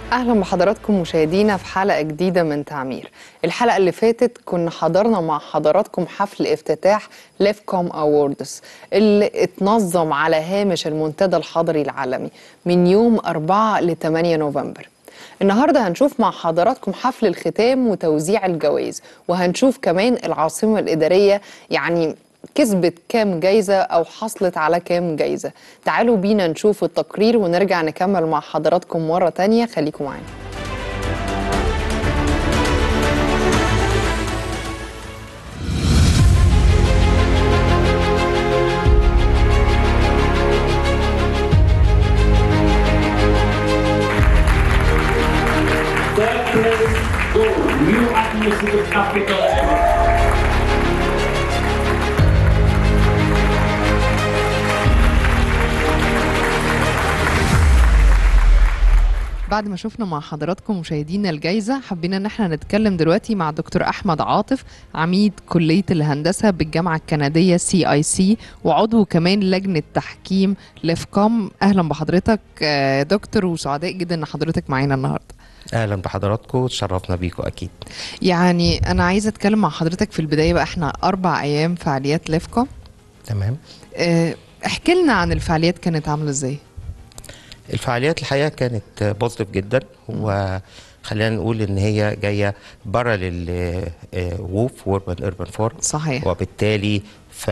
اهلا بحضراتكم مشاهدينا في حلقه جديده من تعمير الحلقه اللي فاتت كنا حضرنا مع حضراتكم حفل افتتاح ليف كوم اووردز اللي اتنظم على هامش المنتدى الحضري العالمي من يوم 4 ل 8 نوفمبر النهارده هنشوف مع حضراتكم حفل الختام وتوزيع الجوائز وهنشوف كمان العاصمه الاداريه يعني كسبت كام جايزة أو حصلت على كام جايزة تعالوا بينا نشوف التقرير ونرجع نكمل مع حضراتكم مرة تانية خليكم معانا Third place goal, New Administrative Capital ever. بعد ما شفنا مع حضراتكم مشاهدينا الجايزة حبينا ان احنا نتكلم دلوقتي مع دكتور احمد عاطف عميد كلية الهندسة بالجامعة الكندية سي اي سي وعضو كمان لجنة تحكيم ليفكوم اهلا بحضرتك آه، دكتور وسعداء جدا ان حضرتك معانا النهارده اهلا بحضراتكم تشرفنا بيكم اكيد يعني انا عايزه اتكلم مع حضرتك في البدايه بقى احنا اربع ايام فعاليات ليفكوم تمام آه، احكي لنا عن الفعاليات كانت عامله ازاي الفعاليات الحقيقه كانت بوزيتيف جدا وخلينا نقول ان هي جايه بره للووف ووربن ايربن فورم صحيح وبالتالي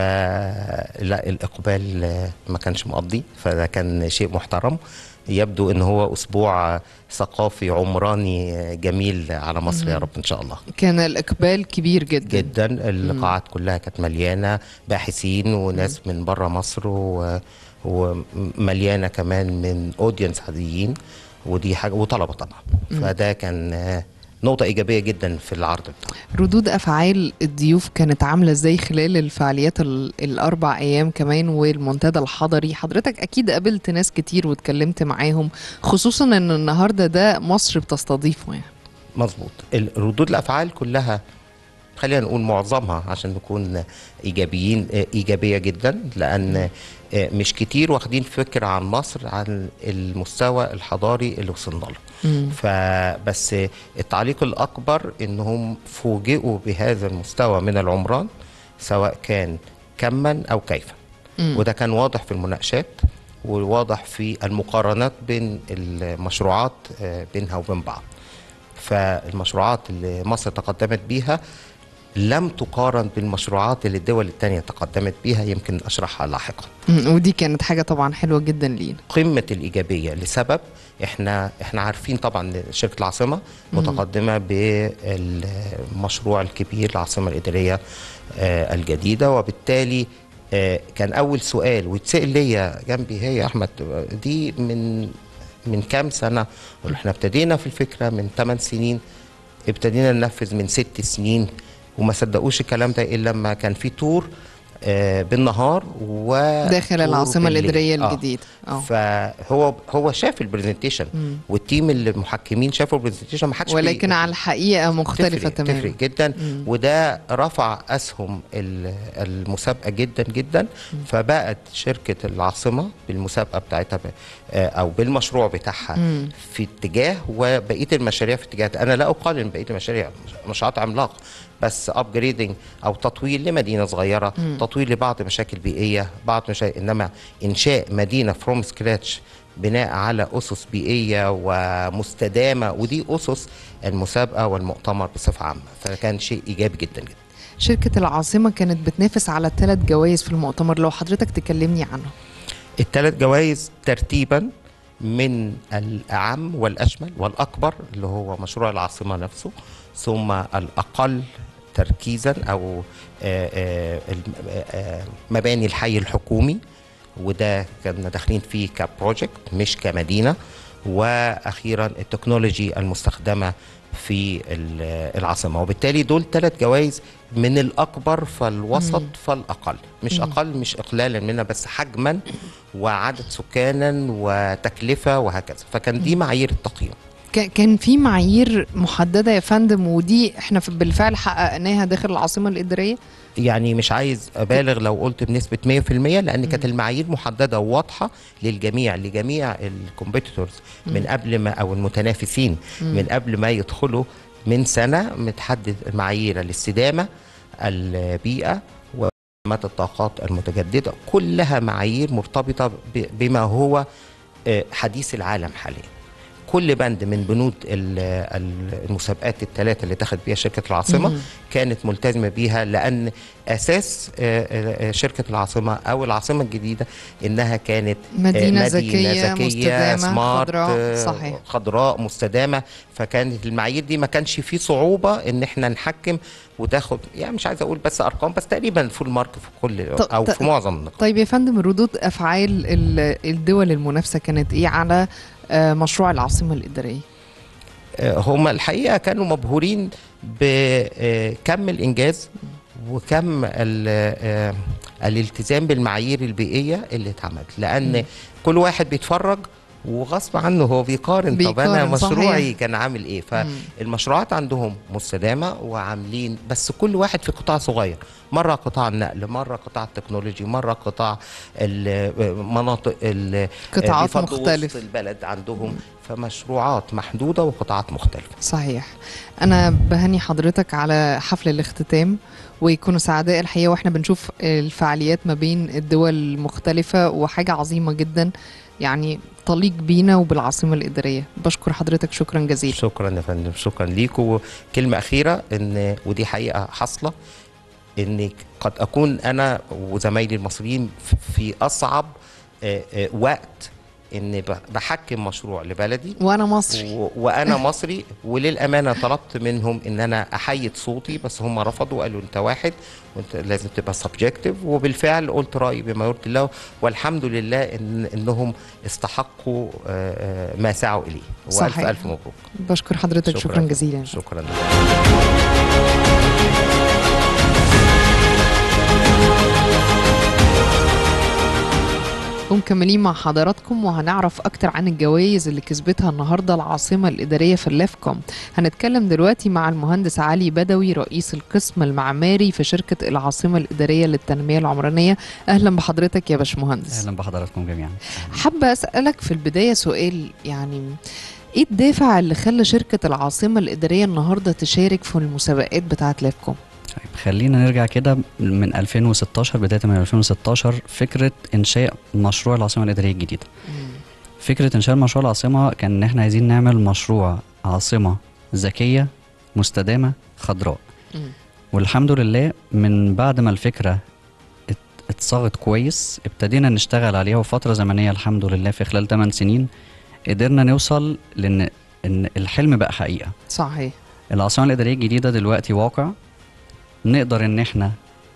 فلا الاقبال ما كانش مقضي فده كان شيء محترم يبدو ان هو اسبوع ثقافي عمراني جميل على مصر يا رب ان شاء الله كان الاقبال كبير جدا جدا اللقاعات كلها كانت مليانه باحثين وناس من بره مصر و... ومليانه كمان من اودينس عاديين ودي حاجه وطلبه طبعا فده كان آه، نقطه ايجابيه جدا في العرض بتاعه ردود افعال الضيوف كانت عامله ازاي خلال الفعاليات ال- الاربع ايام كمان والمنتدى الحضري حضرتك اكيد قابلت ناس كتير واتكلمت معاهم خصوصا ان النهارده ده مصر بتستضيفه يعني مظبوط ال- ردود الافعال كلها خلينا نقول معظمها عشان نكون ايجابيين آه، ايجابيه جدا لان آه، مش كتير واخدين فكره عن مصر عن المستوى الحضاري اللي وصلنا له مم. فبس التعليق الاكبر انهم فوجئوا بهذا المستوى من العمران سواء كان كما او كيفا مم. وده كان واضح في المناقشات وواضح في المقارنات بين المشروعات آه، بينها وبين بعض فالمشروعات اللي مصر تقدمت بيها لم تقارن بالمشروعات اللي الدول التانية تقدمت بيها يمكن أشرحها لاحقا مم. ودي كانت حاجه طبعا حلوه جدا لينا قمة الإيجابية لسبب احنا احنا عارفين طبعا إن شركة العاصمة متقدمة بالمشروع الكبير العاصمة الإدارية آه، الجديدة وبالتالي آه، كان أول سؤال ويتسأل ليا جنبي هي يا أحمد دي من من كام سنة قلت له احنا ابتدينا في الفكرة من 8 سنين ابتدينا ننفذ من ست سنين وما صدقوش الكلام ده الا لما كان في تور آه بالنهار و داخل تور العاصمه بالليل. الاداريه آه. الجديده اه فهو هو شاف البرزنتيشن والتيم اللي المحكمين شافوا البرزنتيشن ما حدش ولكن بي- على الحقيقه مختلفه تفرق تماما تفرق جدا وده رفع اسهم ال- المسابقه جدا جدا فبقت شركه العاصمه بالمسابقه بتاعتها ب- آه، او بالمشروع بتاعها في اتجاه وبقيه المشاريع في اتجاه انا لا اقارن بقيه المشاريع مشروعات عملاقه بس ابجريدنج او تطوير لمدينه صغيره تطوير لبعض مشاكل بيئيه بعض مشاكل انما انشاء مدينه فروم سكراتش بناء على اسس بيئيه ومستدامه ودي اسس المسابقه والمؤتمر بصفه عامه فكان شيء ايجابي جدا جدا شركه العاصمه كانت بتنافس على ثلاث جوائز في المؤتمر لو حضرتك تكلمني عنهم الثلاث جوائز ترتيبا من الأعم والأشمل والأكبر اللي هو مشروع العاصمة نفسه ثم الأقل تركيزا أو آه، آه، الم- آه، مباني الحي الحكومي وده كنا داخلين فيه كبروجكت مش كمدينة وأخيرا التكنولوجي المستخدمة في ال- العاصمة وبالتالي دول ثلاث جوائز من الأكبر فالوسط فالأقل مش أقل مش إقلالا منها بس حجما وعدد سكانا وتكلفة وهكذا فكان دي معايير التقييم كا- كان في معايير محدده يا فندم ودي احنا في- بالفعل حققناها داخل العاصمه الاداريه يعني مش عايز ابالغ لو قلت بنسبه 100% لان كانت المعايير محدده وواضحه للجميع لجميع الكومبيتيتورز من قبل ما او المتنافسين من قبل ما يدخلوا من سنه متحدد معايير الاستدامه البيئه ومات الطاقات المتجدده كلها معايير مرتبطه ب- بما هو آه، حديث العالم حاليا كل بند من بنود ال- ال- المسابقات الثلاثه اللي دخلت بيها شركه العاصمه كانت ملتزمه بيها لان اساس آه، آه، آه، شركه العاصمه او العاصمه الجديده انها كانت آه، مدينة ذكية، مستدامة، سمارت خضراء، آه، صحيح. خضراء مستدامه فكانت المعايير دي ما كانش فيه صعوبه ان احنا نحكم وتاخد يعني مش عايز اقول بس ارقام بس تقريبا فول مارك في كل ط- او ط- في معظم النقاط طيب يا فندم ردود افعال ال- الدول المنافسه كانت ايه على آه، مشروع العاصمه الاداريه آه، هم الحقيقه كانوا مبهورين بكم الانجاز وكم ال- آه، الالتزام بالمعايير البيئيه اللي اتعملت لان كل واحد بيتفرج وغصب عنه هو بيقارن طب انا بيقارن، صحيح. مشروعي كان عامل ايه فالمشروعات عندهم مستدامه وعاملين بس كل واحد في قطاع صغير مره قطاع النقل مره قطاع التكنولوجي مره قطاع المناطق ال- قطاعات بفضل وسط مختلفة. البلد عندهم فمشروعات محدوده وقطاعات مختلفه صحيح انا بهني حضرتك على حفل الاختتام ويكونوا سعداء الحقيقه واحنا بنشوف الفعاليات ما بين الدول المختلفه وحاجه عظيمه جدا يعني تليق بينا وبالعاصمه الاداريه بشكر حضرتك شكرا جزيلا شكرا يا فندم شكرا ليكم كلمة أخيرة إن ودي حقيقة حاصلة إن قد أكون أنا وزمايلي المصريين في أصعب آه، آه، وقت إن ب- بحكم مشروع لبلدي وانا مصري و- وانا مصري وللامانه طلبت منهم ان انا احيد صوتي بس هم رفضوا وقالوا انت واحد وانت لازم تبقى سبجكتيف وبالفعل قلت رايي بما يرضي الله والحمد لله ان انهم استحقوا آه، آه، ما سعوا اليه والف صحيح. الف مبروك بشكر حضرتك شكرا, جزيلا شكرا ومكملين مع حضراتكم وهنعرف اكتر عن الجوائز اللي كسبتها النهارده العاصمه الاداريه في اللافكوم هنتكلم دلوقتي مع المهندس علي بدوي رئيس القسم المعماري في شركه العاصمه الاداريه للتنميه العمرانيه اهلا بحضرتك يا باشمهندس اهلا بحضراتكم جميعا حابه اسالك في البدايه سؤال يعني ايه الدافع اللي خلى شركه العاصمه الاداريه النهارده تشارك في المسابقات بتاعه لافكوم طيب خلينا نرجع كده من 2016 بدايه من 2016 فكره انشاء مشروع العاصمه الاداريه الجديده فكره انشاء مشروع العاصمه كان ان احنا عايزين نعمل مشروع عاصمه ذكيه مستدامه خضراء مم. والحمد لله من بعد ما الفكره ات- اتصاغت كويس ابتدينا نشتغل عليها وفتره زمنيه الحمد لله في خلال 8 سنين قدرنا نوصل لان ان الحلم بقى حقيقه صحيح العاصمة الإدارية الجديدة دلوقتي واقع نقدر إن إحنا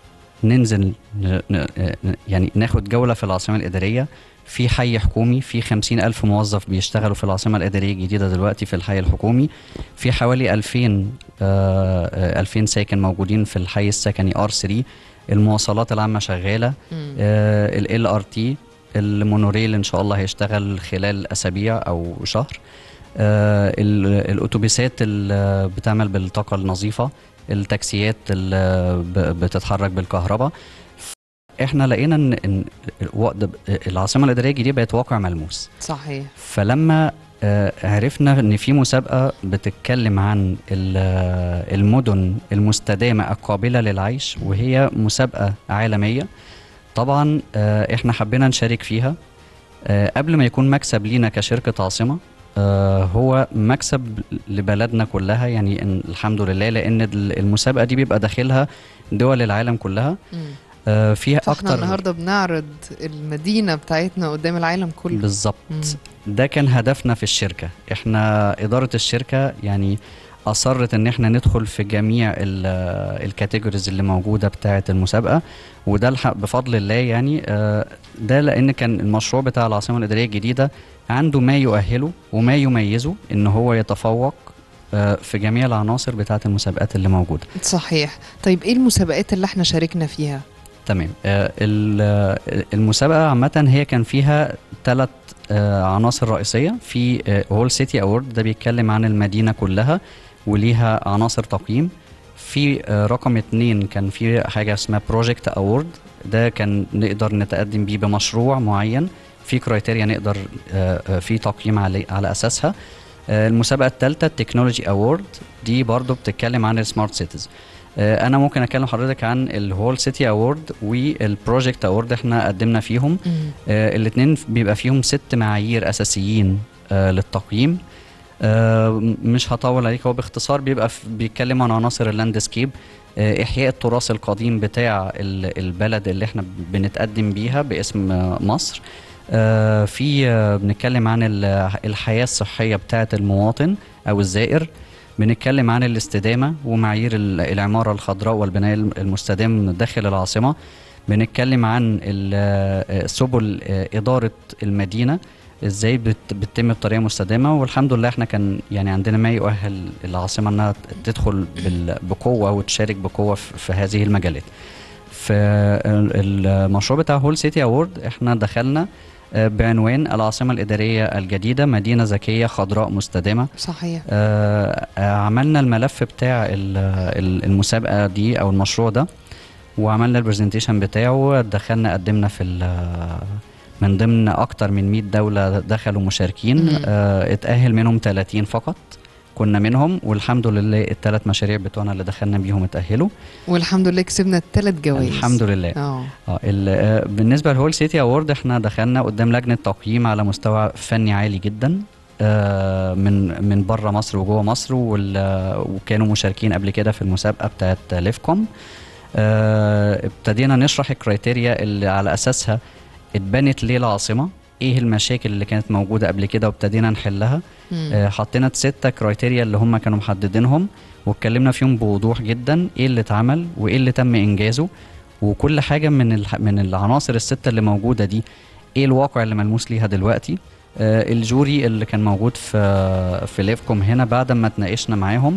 ننزل ن... ن... ن- يعني ناخد جولة في العاصمة الإدارية في حي حكومي في خمسين ألف موظف بيشتغلوا في العاصمة الإدارية الجديدة دلوقتي في الحي الحكومي في حوالي ألفين ألفين ساكن موجودين في الحي السكني ار 3 المواصلات العامة شغالة ال ار تي المونوريل إن شاء الله هيشتغل خلال أسابيع أو شهر آه، ال- الاتوبيسات اللي بتعمل بالطاقه النظيفه التاكسيات اللي ب- بتتحرك بالكهرباء احنا لقينا ان ان الوقت ده- العاصمه الاداريه الجديده بقت واقع ملموس صحيح فلما آه، عرفنا ان في مسابقه بتتكلم عن ال- آه، المدن المستدامه القابله للعيش وهي مسابقه عالميه طبعا آه، احنا حبينا نشارك فيها آه، قبل ما يكون مكسب لينا كشركه عاصمه آه، هو مكسب لبلدنا كلها يعني إن- الحمد لله لان ال- المسابقه دي بيبقى داخلها دول العالم كلها مم. آه، فيها فاحنا اكتر النهارده بنعرض المدينه بتاعتنا قدام العالم كله بالظبط مم. ده كان هدفنا في الشركة احنا إدارة الشركة يعني أصرت إن احنا ندخل في جميع ال- الكاتيجوريز اللي موجودة بتاعة المسابقة وده الحق بفضل الله يعني آه، ده لأن كان المشروع بتاع العاصمة الإدارية الجديدة عنده ما يؤهله وما يميزه إن هو يتفوق آه، في جميع العناصر بتاعة المسابقات اللي موجودة صحيح طيب ايه المسابقات اللي احنا شاركنا فيها تمام آه، ال- آه، المسابقه عامه هي كان فيها ثلاث عناصر رئيسيه في هول سيتي اوورد ده بيتكلم عن المدينه كلها وليها عناصر تقييم في آه، رقم اتنين كان في حاجه اسمها بروجكت اوورد ده كان نقدر نتقدم بيه بمشروع معين في كرايتيريا نقدر آه، آه، في تقييم على على اساسها آه، المسابقه الثالثه التكنولوجي اوورد دي برضو بتتكلم عن السمارت سيتيز آه، انا ممكن اكلم حضرتك عن الهول سيتي اوورد والبروجكت اوورد احنا قدمنا فيهم آه الاثنين بيبقى فيهم ست معايير اساسيين آه للتقييم آه م- مش هطول عليك هو باختصار بيبقى في بيتكلم عن عناصر اللاندسكيب آه احياء التراث القديم بتاع ال- البلد اللي احنا بنتقدم بيها باسم آه مصر آه في آه بنتكلم عن ال- الحياه الصحيه بتاعه المواطن او الزائر بنتكلم عن الاستدامه ومعايير ال- العماره الخضراء والبناء الم- المستدام داخل العاصمه بنتكلم عن ال- آه، سبل آه، إدارة المدينة ازاي بت- بتتم بطريقه مستدامه والحمد لله احنا كان يعني عندنا ما يؤهل العاصمه انها تدخل بال- بقوه وتشارك بقوه في في هذه المجالات. في ال- المشروع بتاع هول سيتي اوورد احنا دخلنا آه، بعنوان العاصمه الاداريه الجديده مدينه ذكيه خضراء مستدامه صحيح آه، آه، عملنا الملف بتاع ال- ال- المسابقه دي او المشروع ده وعملنا البرزنتيشن بتاعه دخلنا قدمنا في ال- من ضمن اكتر من 100 دوله دخلوا مشاركين مم. آه، اتاهل منهم 30 فقط كنا منهم والحمد لله الثلاث مشاريع بتوعنا اللي دخلنا بيهم اتاهلوا والحمد لله كسبنا الثلاث جوائز الحمد لله اه اه ال- آه، بالنسبه لهول سيتي اوورد احنا دخلنا قدام لجنه تقييم على مستوى فني عالي جدا آه، من من بره مصر وجوه مصر وال- آه، وكانوا مشاركين قبل كده في المسابقه بتاعت ليفكوم آه، ابتدينا نشرح الكرايتيريا اللي على اساسها اتبنت ليه العاصمه ايه المشاكل اللي كانت موجوده قبل كده وابتدينا نحلها مم. آه، حطينا ستة كرايتيريا اللي هم كانوا محددينهم واتكلمنا فيهم بوضوح جدا ايه اللي اتعمل وايه اللي تم انجازه وكل حاجه من الح... من العناصر السته اللي موجوده دي ايه الواقع اللي ملموس ليها دلوقتي آه الجوري اللي كان موجود في في ليفكوم هنا بعد ما اتناقشنا معاهم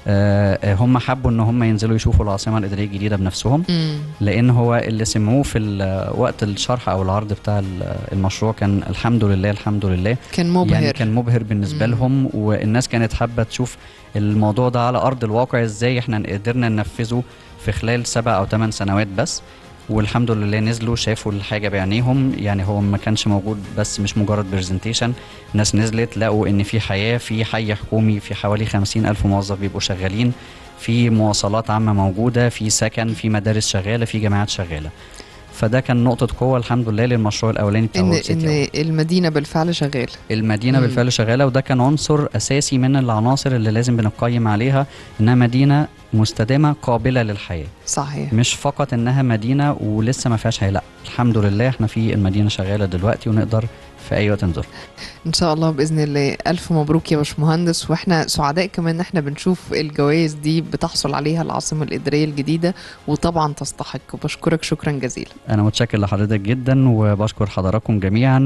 آه آه، هم حبوا ان هم ينزلوا يشوفوا العاصمه الاداريه الجديده بنفسهم مم. لان هو اللي سمعوه في ال- وقت الشرح او العرض بتاع ال- المشروع كان الحمد لله الحمد لله كان مبهر يعني كان مبهر بالنسبه مم. لهم والناس كانت حابه تشوف الموضوع ده على ارض الواقع ازاي احنا قدرنا ننفذه في خلال سبع او ثمان سنوات بس والحمد لله نزلوا شافوا الحاجه بعينيهم يعني هو ما كانش موجود بس مش مجرد برزنتيشن الناس نزلت لقوا ان في حياه في حي حكومي في حوالي خمسين الف موظف بيبقوا شغالين في مواصلات عامه موجوده في سكن في مدارس شغاله في جامعات شغاله فده كان نقطه قوه الحمد لله للمشروع الاولاني بتاع ان وول سيتي ان المدينه بالفعل شغاله المدينه مم. بالفعل شغاله وده كان عنصر اساسي من العناصر اللي لازم بنقيم عليها انها مدينه مستدامه قابله للحياه صحيح مش فقط انها مدينه ولسه ما فيهاش حياه لا الحمد لله احنا في المدينه شغاله دلوقتي ونقدر في اي وقت نزور ان شاء الله باذن الله الف مبروك يا باشمهندس واحنا سعداء كمان ان احنا بنشوف الجوائز دي بتحصل عليها العاصمه الاداريه الجديده وطبعا تستحق وبشكرك شكرا جزيلا انا متشكر لحضرتك جدا وبشكر حضراتكم جميعا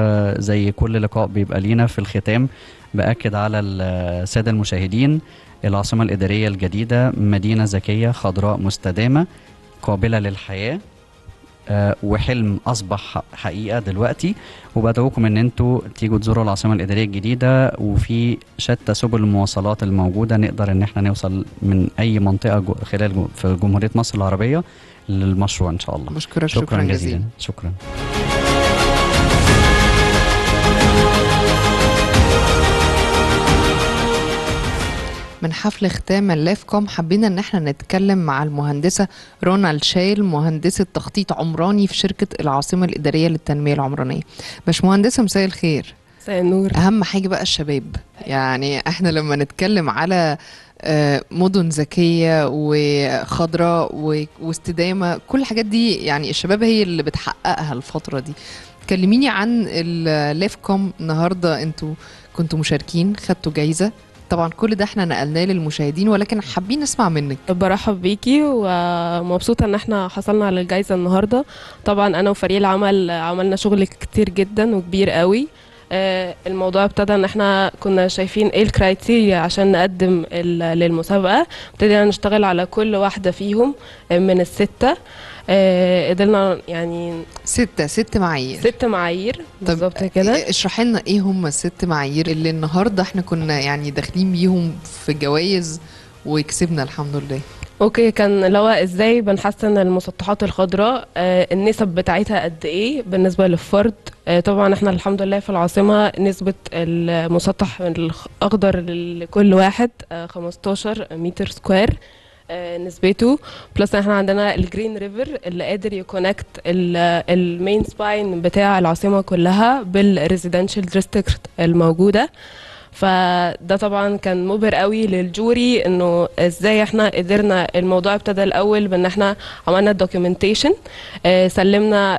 وزي كل لقاء بيبقى لينا في الختام باكد على الساده المشاهدين العاصمه الاداريه الجديده مدينه ذكيه خضراء مستدامه قابله للحياه آه، وحلم اصبح حقيقه دلوقتي وبدعوكم ان انتوا تيجوا تزوروا العاصمه الاداريه الجديده وفي شتى سبل المواصلات الموجوده نقدر ان احنا نوصل من اي منطقه جو خلال جو في جمهوريه مصر العربيه للمشروع ان شاء الله بشكرك شكرا, شكرا جزيلا جزيلا شكرا من حفل ختام اللافكوم حبينا ان احنا نتكلم مع المهندسه رونا الشايل مهندسه تخطيط عمراني في شركه العاصمه الاداريه للتنميه العمرانيه باشمهندسه مساء الخير مساء النور اهم حاجه بقى الشباب يعني احنا لما نتكلم على آه، مدن ذكيه وخضراء و- واستدامه كل الحاجات دي يعني الشباب هي اللي بتحققها الفتره دي كلميني عن الليفكوم النهارده انتوا كنتوا مشاركين خدتوا جايزه طبعا كل ده احنا نقلناه للمشاهدين ولكن حابين نسمع منك برحب بيكي ومبسوطة ان احنا حصلنا على الجائزة النهاردة طبعا انا وفريق العمل عملنا شغل كتير جدا وكبير قوي آه، الموضوع ابتدى ان احنا كنا شايفين ايه الكرايتيريا عشان نقدم ال- للمسابقة ابتدينا نشتغل على كل واحدة فيهم آه، من الستة آه، قدرنا يعني ستة ست معايير ست معايير بالظبط كده اشرحي لنا ايه هم الست معايير اللي النهارده احنا كنا يعني داخلين بيهم في جوائز وكسبنا الحمد لله اوكي كان اللي هو ازاي بنحسن المسطحات الخضراء آه النسب بتاعتها قد ايه بالنسبه للفرد آه طبعا احنا الحمد لله في العاصمه نسبه المسطح الاخضر لكل واحد آه 15 متر سكوير آه نسبته بلس احنا عندنا الجرين ريفر اللي قادر يكونكت المين سباين بتاع العاصمه كلها بالريزيدنشال ديستريكت الموجوده فده طبعا كان مبهر قوي للجوري انه ازاي احنا قدرنا الموضوع ابتدى الاول بان احنا عملنا الدوكيومنتيشن آه سلمنا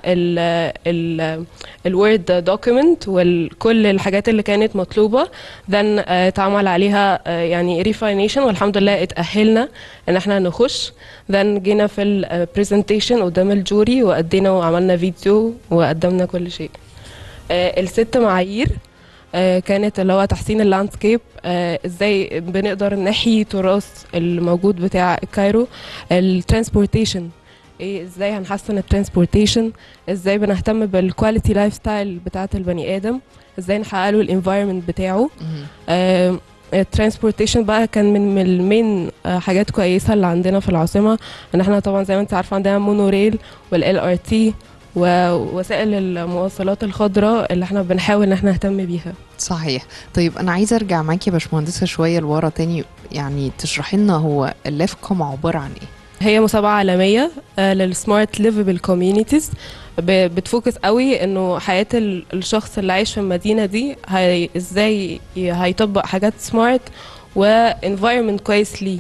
ال الوورد دوكيمنت وكل الحاجات اللي كانت مطلوبه ذن آه اتعمل عليها آه يعني ريفاينيشن والحمد لله اتاهلنا ان احنا نخش ذن جينا في البرزنتيشن قدام الجوري وادينا وعملنا فيديو وقدمنا كل شيء آه الست معايير آه كانت اللي هو تحسين اللاندسكيب آه ازاي بنقدر نحيي تراث الموجود بتاع الكايرو الترانسبورتيشن ايه ازاي هنحسن الترانسبورتيشن ازاي بنهتم بالكواليتي لايف ستايل بتاعه البني ادم ازاي نحقق له الانفايرمنت بتاعه آه الترانسبورتيشن بقى كان من, من المين حاجات كويسه اللي عندنا في العاصمه ان احنا طبعا زي ما انت عارفه عندنا مونوريل والال ار تي ووسائل المواصلات الخضراء اللي احنا بنحاول ان احنا نهتم بيها صحيح طيب انا عايزه ارجع معاكي يا باشمهندسه شويه لورا تاني يعني تشرحي لنا هو اللافكوم عباره عن ايه هي مسابقة عالمية للسمارت ليفبل كوميونيتيز بتفوكس قوي انه حياة الشخص اللي عايش في المدينة دي هي ازاي هيطبق حاجات سمارت وانفايرمنت كويس ليه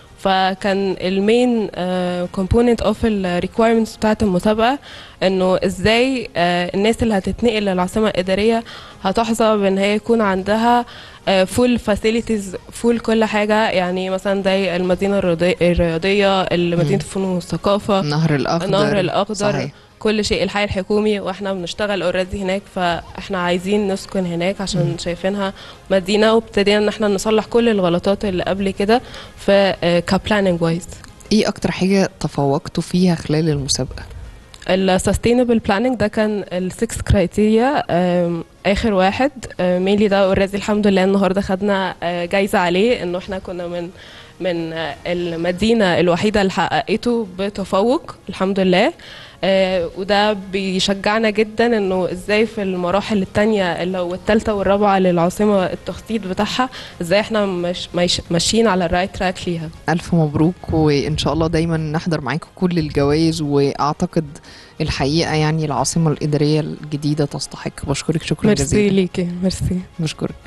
فكان المين كومبوننت اوف الريكويرمنتس بتاعه المسابقه انه ازاي uh, الناس اللي هتتنقل للعاصمه الاداريه هتحظى بان هي يكون عندها فول فاسيلتيز فول كل حاجه يعني مثلا زي المدينه الرياضيه مدينه الفنون والثقافه النهر الاخضر النهر الاخضر صحيح. كل شيء الحي الحكومي واحنا بنشتغل اوريدي هناك فاحنا عايزين نسكن هناك عشان م. شايفينها مدينه وابتدينا ان احنا نصلح كل الغلطات اللي قبل كده في كبلاننج وايز ايه اكتر حاجه تفوقتوا فيها خلال المسابقه السستينبل بلاننج ده كان السكس كرايتيريا اخر واحد مينلي ده اوريدي الحمد لله النهارده خدنا جايزه عليه انه احنا كنا من من المدينه الوحيده اللي حققته بتفوق الحمد لله آه وده بيشجعنا جدا انه ازاي في المراحل التانية اللي هو التالتة والرابعة للعاصمة التخطيط بتاعها ازاي احنا مش مش ماشيين على الرايت تراك ليها الف مبروك وان شاء الله دايما نحضر معاكم كل الجوائز واعتقد الحقيقه يعني العاصمه الاداريه الجديده تستحق بشكرك شكرا جزيلا ميرسي ليكي ميرسي بشكرك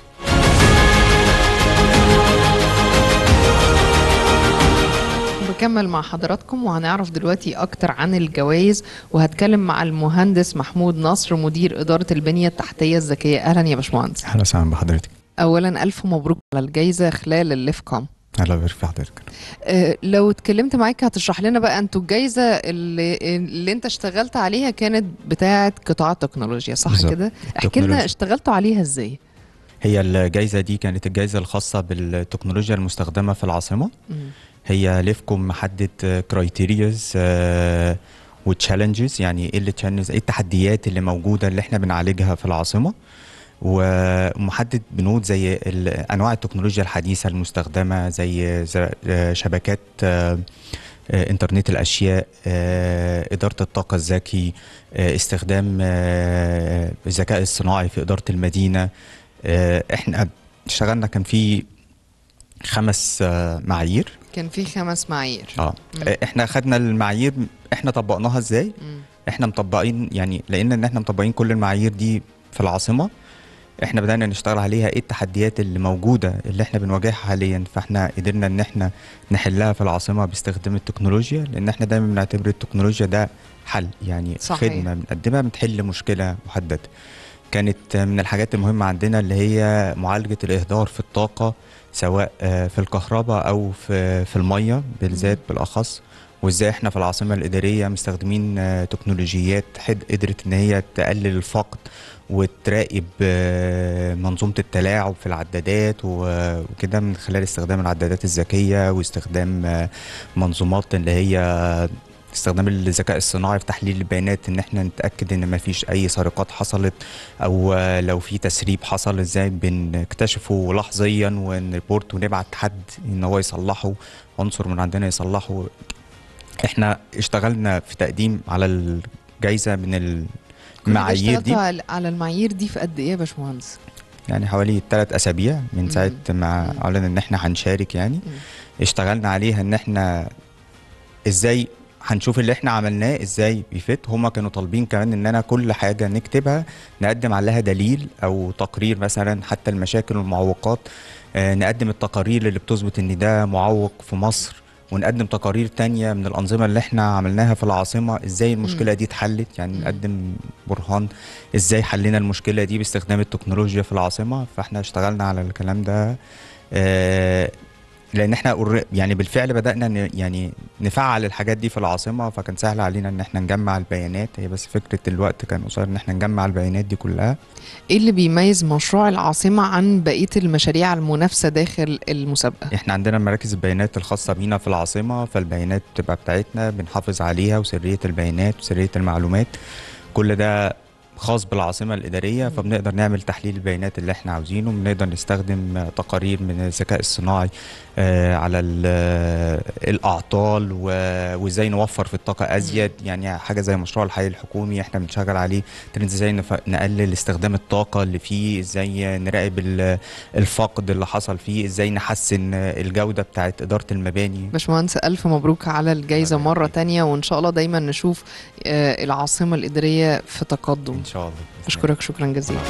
بكمل مع حضراتكم وهنعرف دلوقتي اكتر عن الجوائز وهتكلم مع المهندس محمود نصر مدير اداره البنيه التحتيه الذكيه اهلا يا باشمهندس اهلا وسهلا بحضرتك اولا الف مبروك على الجائزه خلال الليفكوم اهلا بيك في حضرتك أه لو اتكلمت معاك هتشرح لنا بقى انتوا الجايزه اللي, اللي انت اشتغلت عليها كانت بتاعه قطاع التكنولوجيا صح كده احكي لنا اشتغلتوا عليها ازاي هي الجائزه دي كانت الجائزه الخاصه بالتكنولوجيا المستخدمه في العاصمه م. هي ليفكم محدد كرايتيرياز وتشالنجز يعني ايه التشالنجز ايه التحديات اللي موجوده اللي احنا بنعالجها في العاصمه ومحدد بنود زي انواع التكنولوجيا الحديثه المستخدمه زي شبكات انترنت الاشياء اداره الطاقه الذكي استخدام الذكاء الصناعي في اداره المدينه احنا اشتغلنا كان في خمس معايير كان في خمس معايير اه مم. احنا خدنا المعايير احنا طبقناها ازاي مم. احنا مطبقين يعني لان ان احنا مطبقين كل المعايير دي في العاصمه احنا بدانا نشتغل عليها ايه التحديات اللي موجوده اللي احنا بنواجهها حاليا فاحنا قدرنا ان احنا نحلها في العاصمه باستخدام التكنولوجيا لان احنا دايما بنعتبر التكنولوجيا ده حل يعني صحيح. خدمه بنقدمها بتحل مشكله محدده كانت من الحاجات المهمه عندنا اللي هي معالجه الاهدار في الطاقه سواء في الكهرباء او في في الميه بالذات بالاخص وازاي احنا في العاصمه الاداريه مستخدمين تكنولوجيات قدرت ان هي تقلل الفقد وتراقب منظومه التلاعب في العدادات وكده من خلال استخدام العدادات الذكيه واستخدام منظومات اللي هي استخدام الذكاء الصناعي في تحليل البيانات ان احنا نتاكد ان ما فيش اي سرقات حصلت او آه، لو في تسريب حصل ازاي بنكتشفه لحظيا ونريبورت ونبعت حد ان هو يصلحه عنصر من عندنا يصلحه احنا اشتغلنا في تقديم على الجائزه من المعايير دي اشتغلتوا على- على المعايير دي في قد ايه يا باشمهندس؟ يعني حوالي ثلاث اسابيع من ساعه ما مم. اعلن ان احنا هنشارك يعني اشتغلنا عليها ان احنا ازاي هنشوف اللي احنا عملناه ازاي بيفت هما كانوا طالبين كمان ان انا كل حاجه نكتبها نقدم عليها دليل او تقرير مثلا حتى المشاكل والمعوقات آه نقدم التقارير اللي بتثبت ان ده معوق في مصر ونقدم تقارير تانية من الأنظمة اللي احنا عملناها في العاصمة ازاي المشكلة دي اتحلت يعني نقدم برهان ازاي حلينا المشكلة دي باستخدام التكنولوجيا في العاصمة فاحنا اشتغلنا على الكلام ده آه لان احنا قر- يعني بالفعل بدانا ن- يعني نفعل الحاجات دي في العاصمه فكان سهل علينا ان احنا نجمع البيانات هي بس فكره الوقت كان قصير ان احنا نجمع البيانات دي كلها ايه اللي بيميز مشروع العاصمة عن بقية المشاريع المنافسة داخل المسابقة؟ احنا عندنا مراكز البيانات الخاصه بينا في العاصمه فالبيانات بتبقى بتاعتنا بنحافظ عليها وسريه البيانات وسريه المعلومات كل ده خاص بالعاصمه الاداريه فبنقدر نعمل تحليل البيانات اللي احنا عاوزينه بنقدر نستخدم تقارير من الذكاء الصناعي آه، على ال- آه، الاعطال و- وازاي نوفر في الطاقه ازيد يعني حاجه زي مشروع الحي الحكومي احنا بنشتغل عليه ترند ازاي نف- نقلل استخدام الطاقه اللي فيه ازاي نراقب ال- الفقد اللي حصل فيه ازاي نحسن الجوده بتاعت اداره المباني باشمهندس ألف مبروك على الجايزة الله مرة يخليك. تانية وإن شاء الله دايما نشوف آه، العاصمة الإدارية في تقدم ان شاء الله بإذن الله. أشكرك شكرا جزيلا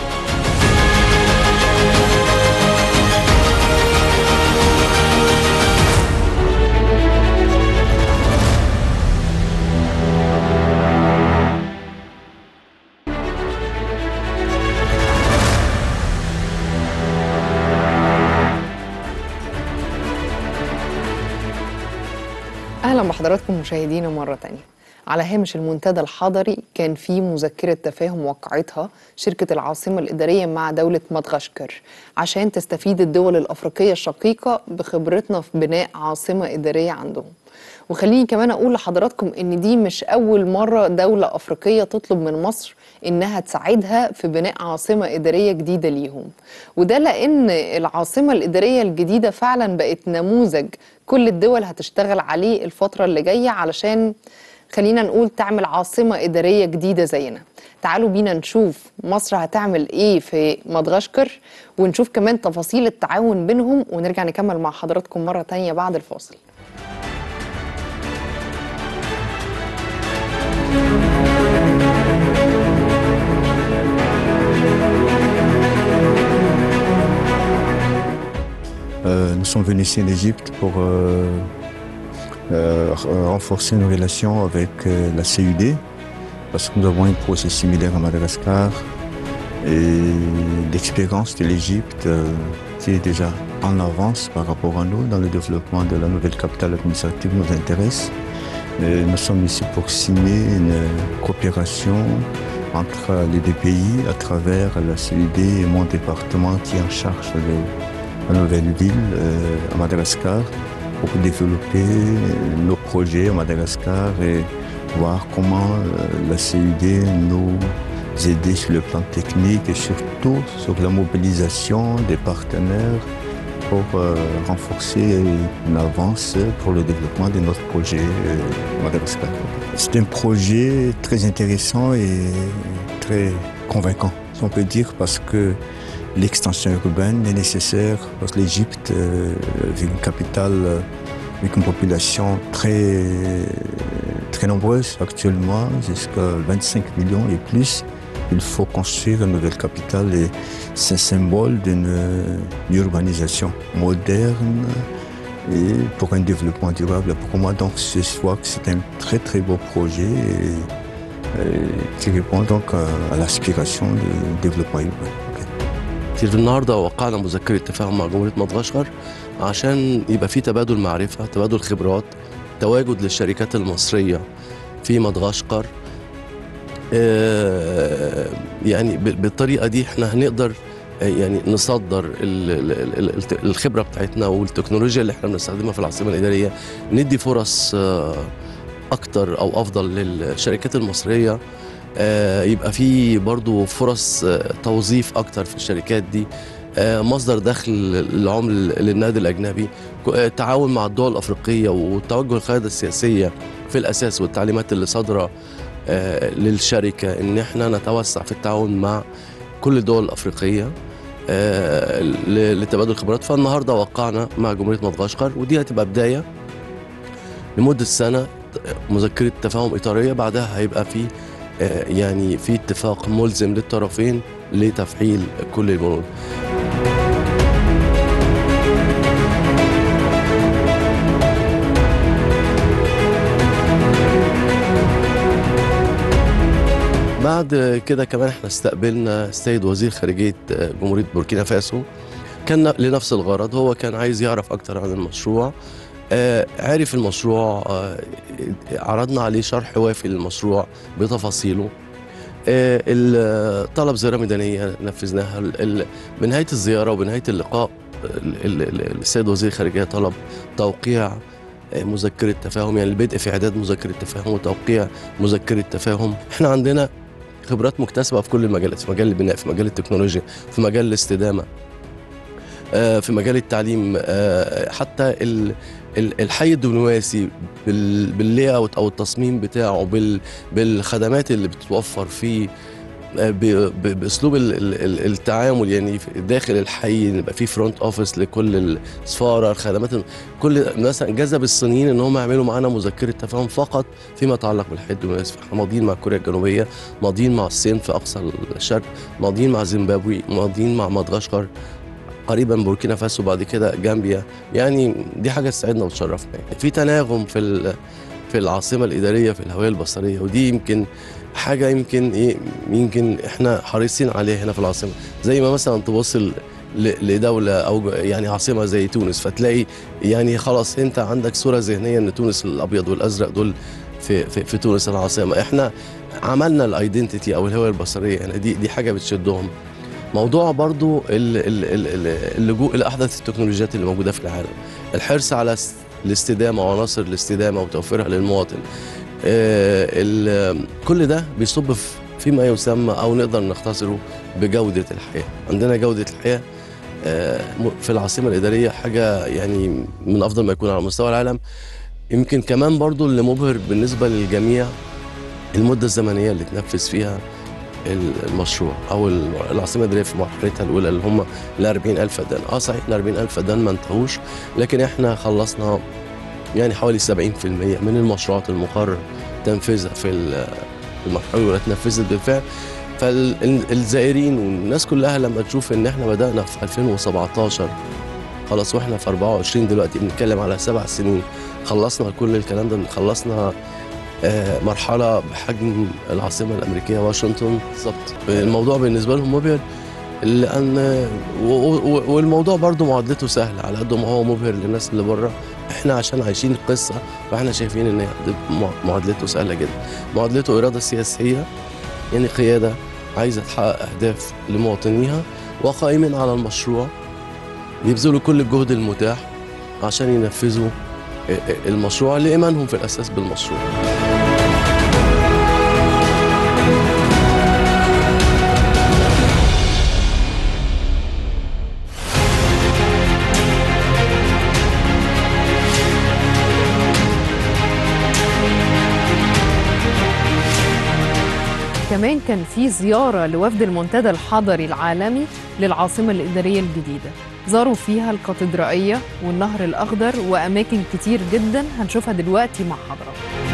أهلا بحضراتكم مشاهدينا مرة تانية على هامش المنتدى الحضري كان في مذكرة تفاهم وقعتها شركة العاصمة الإدارية مع دولة مدغشقر عشان تستفيد الدول الأفريقية الشقيقة بخبرتنا في بناء عاصمة إدارية عندهم وخليني كمان أقول لحضراتكم إن دي مش أول مرة دولة أفريقية تطلب من مصر إنها تساعدها في بناء عاصمة إدارية جديدة ليهم وده لأن العاصمة الإدارية الجديدة فعلا بقت نموذج كل الدول هتشتغل عليه الفترة اللي جاية علشان خلينا نقول تعمل عاصمة إدارية جديدة زينا تعالوا بينا نشوف مصر هتعمل إيه في مدغشقر ونشوف كمان تفاصيل التعاون بينهم ونرجع نكمل مع حضراتكم مرة تانية بعد الفاصل Euh, nous sommes venus ici en Égypte pour euh, euh, r- renforcer nos relations avec euh, la CUD parce que nous avons un projet similaire à Madagascar et l'expérience de l'Égypte euh, qui est déjà en avance par rapport à nous dans le développement de la nouvelle capitale administrative nous intéresse. Et nous sommes ici pour signer une coopération entre les deux pays à travers la CUD et mon département qui est en charge de la nouvelle ville euh, à Madagascar pour développer nos projets à Madagascar et voir comment euh, la CUD nous aider sur le plan technique et surtout sur la mobilisation des partenaires pour euh, renforcer une avance pour le développement de notre projet euh, Madagascar. C'est un projet très intéressant et très convaincant, si on peut dire, parce que l'extension urbaine est nécessaire parce que l'Égypte, euh, est une capitale euh, avec une population très, très nombreuse actuellement, jusqu'à 25 millions et plus. Il faut construire une nouvelle capitale et c'est un symbole d'une euh, urbanisation moderne et pour un développement durable. Pour moi, donc, je vois que c'est un très très beau projet et, et qui répond donc à, à l'aspiration de développement urbain. كتير النهارده وقعنا مذكره تفاهم مع جمهوريه مدغشقر عشان يبقى في تبادل معرفه تبادل خبرات تواجد للشركات المصريه في مدغشقر آه، يعني ب- بالطريقه دي احنا هنقدر آه، يعني نصدر ال- ال- ال- ال- الخبره بتاعتنا والتكنولوجيا اللي احنا بنستخدمها في العاصمه الاداريه ندي فرص آه، اكتر او افضل للشركات المصريه آه، يبقى في برضو فرص آه، توظيف اكتر في الشركات دي آه، مصدر دخل العمل للنادي الاجنبي ك- آه، التعاون مع الدول الافريقيه وتوجه القياده السياسيه في الاساس والتعليمات اللي صادره آه، للشركه ان احنا نتوسع في التعاون مع كل الدول الافريقيه آه، ل- لتبادل الخبرات فالنهارده وقعنا مع جمهوريه مدغشقر ودي هتبقى بدايه لمده سنه مذكره تفاهم اطاريه بعدها هيبقى في آه، يعني في اتفاق ملزم للطرفين لتفعيل كل البنود بعد كده كمان احنا استقبلنا السيد وزير خارجية آه، جمهورية بوركينا فاسو كان لنفس الغرض هو كان عايز يعرف أكتر عن المشروع آه، عرف المشروع آه، عرضنا عليه شرح وافي للمشروع بتفاصيله آه، ال- طلب زيارة ميدانية نفذناها ال- ال- بنهاية الزيارة وبنهاية اللقاء ال- ال- ال- السيد وزير الخارجية طلب توقيع آه، مذكرة تفاهم يعني البدء في إعداد مذكرة تفاهم وتوقيع مذكرة تفاهم احنا عندنا خبرات مكتسبة في كل المجالات في مجال البناء في مجال التكنولوجيا في مجال الاستدامة آه، في مجال التعليم آه، حتى ال- ال- الحي الدبلوماسي بال- باللاي اوت او التصميم بتاعه بال- بالخدمات اللي بتتوفر فيه آه، ب- ب- باسلوب ال- ال- ال- التعامل يعني في- داخل الحي يبقى في فرونت اوفيس لكل السفاره الخدمات ال- كل مثلا جذب الصينيين ان هم يعملوا معانا مذكره تفاهم فقط فيما يتعلق بالحي الدبلوماسي احنا ماضيين مع كوريا الجنوبيه ماضيين مع الصين في اقصى الشرق ماضيين مع زيمبابوي ماضيين مع مدغشقر قريبا بوركينا فاسو بعد كده جامبيا يعني دي حاجه تسعدنا وتشرفنا يعني في تناغم في ال- في العاصمه الاداريه في الهويه البصريه ودي يمكن حاجه يمكن ايه يمكن احنا حريصين عليها هنا في العاصمه زي ما مثلا تبص ل- ل- لدوله او يعني عاصمه زي تونس فتلاقي يعني خلاص انت عندك صوره ذهنيه ان تونس الابيض والازرق دول في في, في تونس العاصمه احنا عملنا الايدنتيتي او الهويه البصريه يعني دي دي حاجه بتشدهم موضوع برضو ال- ال- ال- ال- اللجوء الى احدث التكنولوجيات اللي موجوده في العالم الحرص على اس- الاستدامه وعناصر الاستدامه وتوفيرها للمواطن آه، ال- كل ده بيصب في- فيما يسمى او نقدر نختصره بجوده الحياه عندنا جوده الحياه آه، م- في العاصمه الاداريه حاجه يعني من افضل ما يكون على مستوى العالم يمكن كمان برضو اللي مبهر بالنسبه للجميع المده الزمنيه اللي تنفذ فيها المشروع او العاصمه الاداريه في مرحلتها الاولى اللي هم ال 40000 فدان اه صحيح ال 40000 فدان ما انتهوش لكن احنا خلصنا يعني حوالي 70% من المشروعات المقرر تنفيذها في ال- المرحله الاولى اتنفذت بالفعل فالزائرين والناس كلها لما تشوف ان احنا بدانا في 2017 خلاص واحنا في 24 دلوقتي بنتكلم على سبع سنين خلصنا كل الكلام ده خلصنا آه، مرحله بحجم العاصمه الامريكيه واشنطن بالظبط الموضوع بالنسبه لهم مبهر لان و- و- والموضوع برضو معادلته سهله على قد ما هو مبهر للناس اللي بره احنا عشان عايشين القصه فاحنا شايفين ان مع- معادلته سهله جدا معادلته اراده سياسيه يعني قياده عايزه تحقق اهداف لمواطنيها وقائمين على المشروع يبذلوا كل الجهد المتاح عشان ينفذوا المشروع لايمانهم في الاساس بالمشروع كمان كان في زيارة لوفد المنتدى الحضري العالمي للعاصمة الإدارية الجديدة زاروا فيها الكاتدرائية والنهر الأخضر وأماكن كتير جدا هنشوفها دلوقتي مع حضراتكم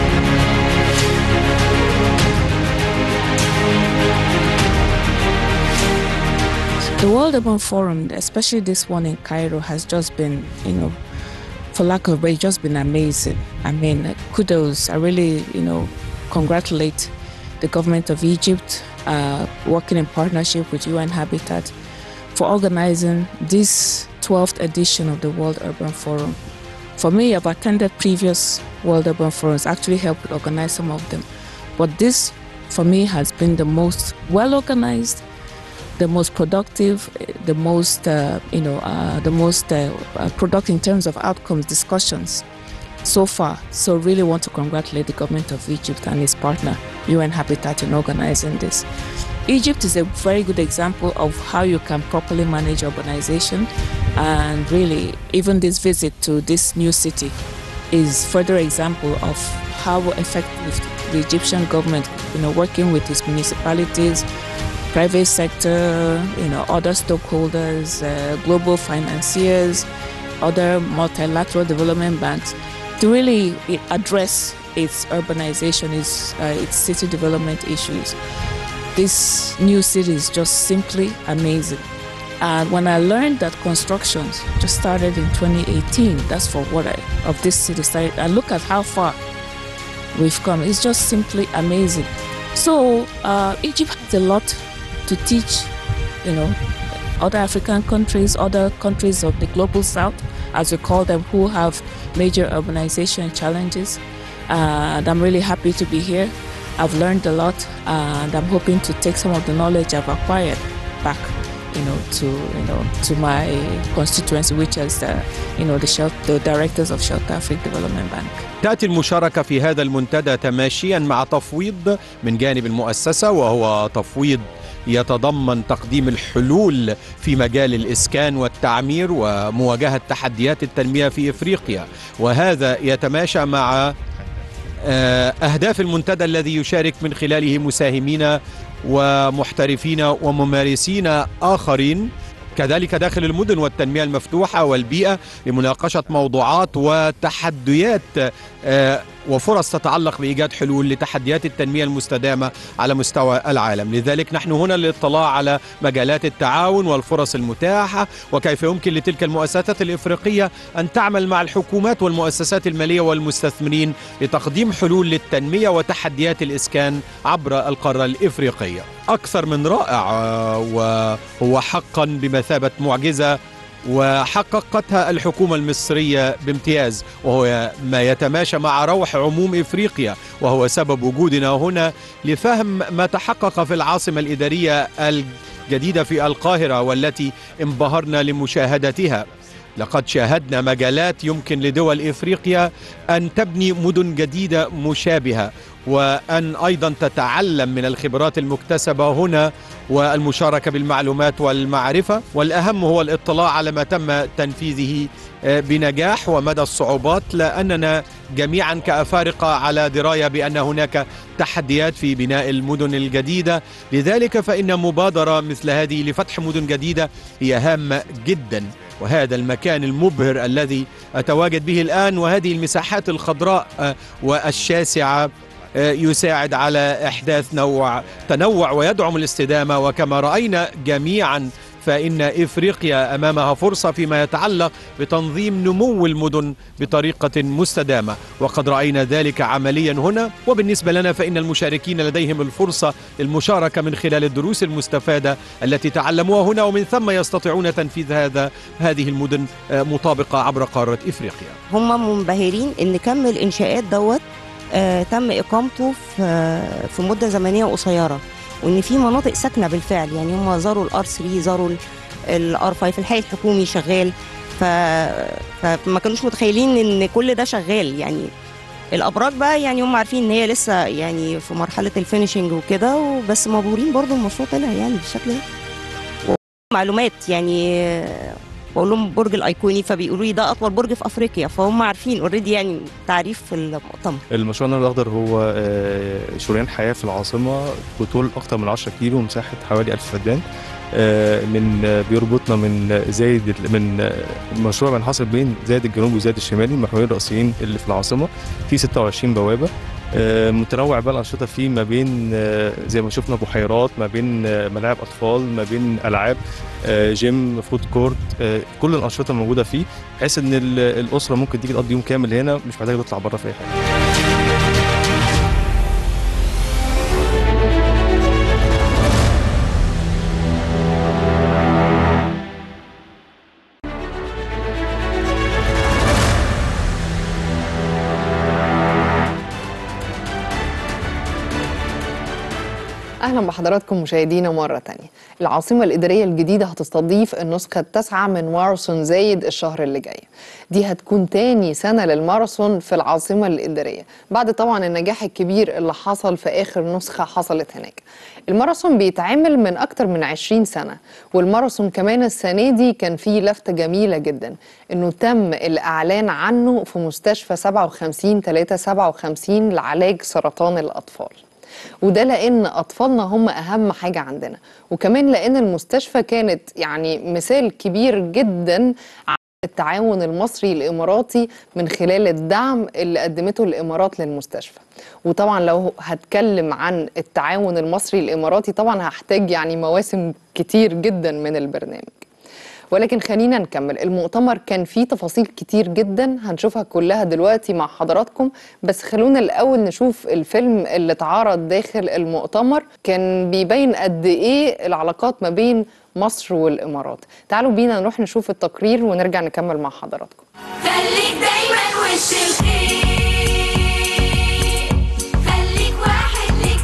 The World Urban Forum, especially this one in Cairo, has just been, you know, for lack of a word, just been amazing. I mean, kudos. I really, you know, congratulate the government of Egypt, uh, working in partnership with UN Habitat, for organizing this 12th edition of the World Urban Forum. For me, I've attended previous World Urban Forums, actually helped organize some of them. But this, for me, has been the most well organized, the most productive, eh, the most, uh, you know, uh, the most uh, uh, productive in terms of outcomes, discussions. so far. So really want to congratulate the government of Egypt and its partner, UN Habitat, in organizing this. Egypt is a very good example of how you can properly manage urbanization and really even this visit to this new city is further example of how effective the Egyptian government, you know, working with its municipalities, private sector, you know, other stakeholders, uh, global financiers, other multilateral development banks, to really address its urbanization, its, uh, its city development issues. This new city is just simply amazing. And when I learned that construction just started in 2018, that's for what I, of this city started, and look at how far we've come. It's just simply amazing. So uh, Egypt has a lot to teach, you know, other African countries, other countries of the global south, as we call them, who have major urbanization challenges. And I'm really happy to be here. I've learned a lot, and I'm hoping to take some of the knowledge I've acquired back, you know, to you know to my constituency, which is the, you know the, Shel- the directors of South Africa Development Bank. تأتي المشاركة في هذا المنتدى تماشيا مع تفويض من جانب المؤسسة وهو تفويض يتضمن تقديم الحلول في مجال الإسكان والتعمير ومواجهة تحديات التنمية في إفريقيا وهذا يتماشى مع آه، أهداف المنتدى الذي يشارك من خلاله مساهمين ومحترفين وممارسين آخرين كذلك داخل المدن والتنمية المفتوحة والبيئة لمناقشة موضوعات وتحديات آه، وفرص تتعلق بإيجاد حلول لتحديات التنمية المستدامة على مستوى العالم لذلك نحن هنا للاطلاع على مجالات التعاون والفرص المتاحة وكيف يمكن لتلك المؤسسات الإفريقية أن تعمل مع الحكومات والمؤسسات المالية والمستثمرين لتقديم حلول للتنمية وتحديات الإسكان عبر القارة الإفريقية أكثر من رائع آه، وهو حقا بمثابة معجزة وحققتها الحكومة المصرية بامتياز وهو ما يتماشى مع روح عموم إفريقيا وهو سبب وجودنا هنا لفهم ما تحقق في العاصمة الإدارية الجديدة في القاهرة والتي انبهرنا لمشاهدتها لقد شاهدنا مجالات يمكن لدول افريقيا ان تبني مدن جديده مشابهه وان ايضا تتعلم من الخبرات المكتسبه هنا والمشاركه بالمعلومات والمعرفه والاهم هو الاطلاع على ما تم تنفيذه آه، بنجاح ومدى الصعوبات لاننا جميعا كافارقه على درايه بان هناك تحديات في بناء المدن الجديده لذلك فان مبادره مثل هذه لفتح مدن جديده هي هامه جدا وهذا المكان المبهر الذي أتواجد به الآن وهذه المساحات الخضراء آه، والشاسعة آه، يساعد على إحداث نوع تنوع ويدعم الاستدامة وكما رأينا جميعا فإن إفريقيا أمامها فرصة فيما يتعلق بتنظيم نمو المدن بطريقة مستدامة وقد رأينا ذلك عمليا هنا وبالنسبة لنا فإن المشاركين لديهم الفرصة للمشاركة من خلال الدروس المستفادة التي تعلموها هنا ومن ثم يستطيعون تنفيذ هذا هذه المدن آه، مطابقة عبر قارة إفريقيا هم منبهرين ان كم الانشاءات دوت آه تم اقامته في آه في مده زمنيه قصيره وان في مناطق ساكنه بالفعل يعني هم زاروا الار 3 زاروا الار 5 الحي الحكومي شغال ف... فما كانوش متخيلين ان كل ده شغال يعني الابراج بقى يعني هم عارفين ان هي لسه يعني في مرحله الفينيشنج وكده وبس مبهورين برضو المشروع طلع يعني بالشكل ده معلومات يعني آه، بقول لهم برج الايقوني فبيقولوا لي ده اطول برج في افريقيا فهم عارفين اوريدي يعني تعريف في المؤتمر المشروع النهر الأخضر هو آه، شريان حياة في العاصمة بطول أكتر من 10 كيلو مساحة حوالي 1000 فدان آه، من آه، بيربطنا من زايد من آه، مشروع بينحصر بين زايد الجنوب وزايد الشمالي المحورين الرئيسيين اللي في العاصمة في 26 بوابة آه، متنوع بقى الأنشطة فيه ما بين آه، زي ما شفنا بحيرات ما بين آه، ملاعب أطفال ما بين ألعاب آه، جيم فود كورت آه، كل الأنشطة موجودة فيه بحيث إن ال- الأسرة ممكن تيجي تقضي يوم كامل هنا مش محتاجة تطلع بره في أي حاجة أهلا بحضراتكم مشاهدينا مرة تانية العاصمة الإدارية الجديدة هتستضيف النسخة التاسعة من ماراثون زايد الشهر اللي جاي دي هتكون تاني سنة للماراثون في العاصمة الإدارية بعد طبعا النجاح الكبير اللي حصل في آخر نسخة حصلت هناك الماراثون بيتعمل من أكتر من 20 سنة والماراثون كمان السنة دي كان فيه لفتة جميلة جدا إنه تم الإعلان عنه في مستشفى 57 357 لعلاج سرطان الأطفال وده لان اطفالنا هم اهم حاجه عندنا وكمان لان المستشفى كانت يعني مثال كبير جدا على التعاون المصري الاماراتي من خلال الدعم اللي قدمته الامارات للمستشفى وطبعا لو هتكلم عن التعاون المصري الاماراتي طبعا هحتاج يعني مواسم كتير جدا من البرنامج ولكن خلينا نكمل المؤتمر كان فيه تفاصيل كتير جدا هنشوفها كلها دلوقتي مع حضراتكم بس خلونا الأول نشوف الفيلم اللي اتعرض داخل المؤتمر كان بيبين قد إيه العلاقات ما بين مصر والإمارات تعالوا بينا نروح نشوف التقرير ونرجع نكمل مع حضراتكم خليك دايما وش الخير خليك واحد ليك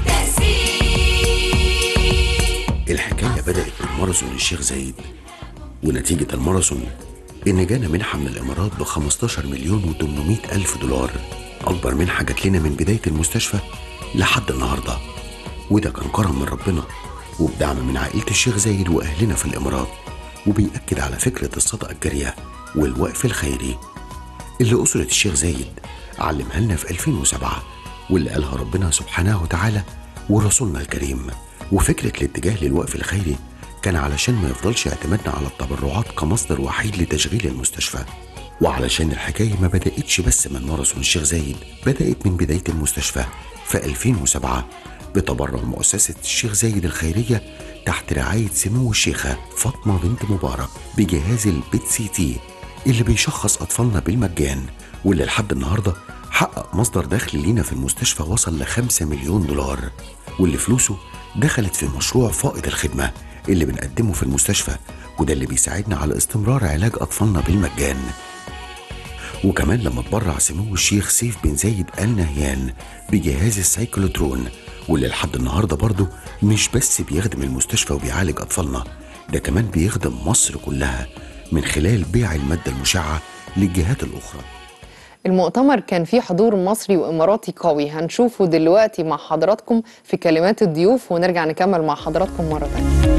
تأثير الحكاية بدأت من ماراثون الشيخ زايد ونتيجة الماراثون إن جانا منحة من الإمارات ب 15 مليون و800 ألف دولار أكبر منحة جات لنا من بداية المستشفى لحد النهاردة وده كان كرم من ربنا وبدعم من عائلة الشيخ زايد وأهلنا في الإمارات وبيأكد على فكرة الصدقة الجارية والوقف الخيري اللي أسرة الشيخ زايد علمها لنا في 2007 واللي قالها ربنا سبحانه وتعالى ورسولنا الكريم وفكرة الاتجاه للوقف الخيري كان علشان ما يفضلش اعتمادنا على التبرعات كمصدر وحيد لتشغيل المستشفى وعلشان الحكاية ما بدأتش بس من ماراثون الشيخ زايد بدأت من بداية المستشفى في 2007 بتبرع مؤسسة الشيخ زايد الخيرية تحت رعاية سمو الشيخة فاطمة بنت مبارك بجهاز البيت سي تي اللي بيشخص أطفالنا بالمجان واللي لحد النهاردة حقق مصدر دخل لينا في المستشفى وصل لخمسة مليون دولار واللي فلوسه دخلت في مشروع فائض الخدمة اللي بنقدمه في المستشفى وده اللي بيساعدنا على استمرار علاج أطفالنا بالمجان وكمان لما تبرع سمو الشيخ سيف بن زايد آل نهيان بجهاز السايكلوترون واللي لحد النهارده برضه مش بس بيخدم المستشفى وبيعالج أطفالنا ده كمان بيخدم مصر كلها من خلال بيع المادة المشعة للجهات الأخرى المؤتمر كان فيه حضور مصري وإماراتي قوي هنشوفه دلوقتي مع حضراتكم في كلمات الضيوف ونرجع نكمل مع حضراتكم مرة تانية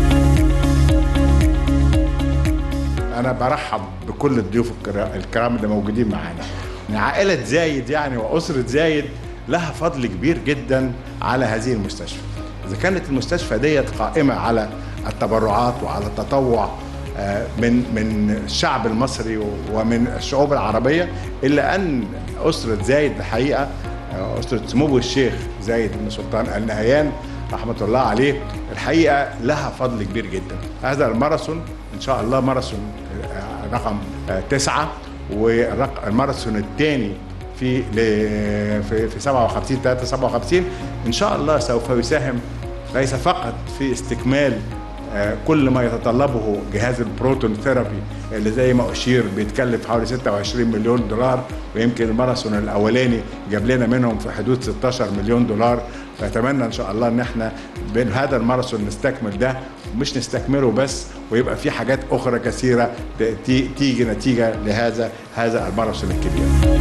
أنا برحب بكل الضيوف الكرا- الكرام اللي موجودين معانا. من عائلة زايد يعني وأسرة زايد لها فضل كبير جدا على هذه المستشفى. إذا كانت المستشفى ديت قائمة على التبرعات وعلى التطوع آه، من من الشعب المصري ومن الشعوب العربية إلا أن أسرة زايد الحقيقة آه، أسرة سمو الشيخ زايد بن سلطان آل نهيان رحمة الله عليه الحقيقة لها فضل كبير جدا هذا الماراثون إن شاء الله ماراثون آه، رقم آه، تسعة والماراثون الثاني في ل- في في 57 3 57 ان شاء الله سوف يساهم ليس فقط في استكمال آه، كل ما يتطلبه جهاز البروتون ثيرابي اللي زي ما اشير بيتكلف حوالي 26 مليون دولار ويمكن الماراثون الاولاني جاب لنا منهم في حدود 16 مليون دولار فاتمنى ان شاء الله ان احنا بهذا الماراثون نستكمل ده مش نستكمله بس ويبقى في حاجات اخرى كثيره ت- تي- تيجي نتيجه لهذا هذا الماراثون الكبير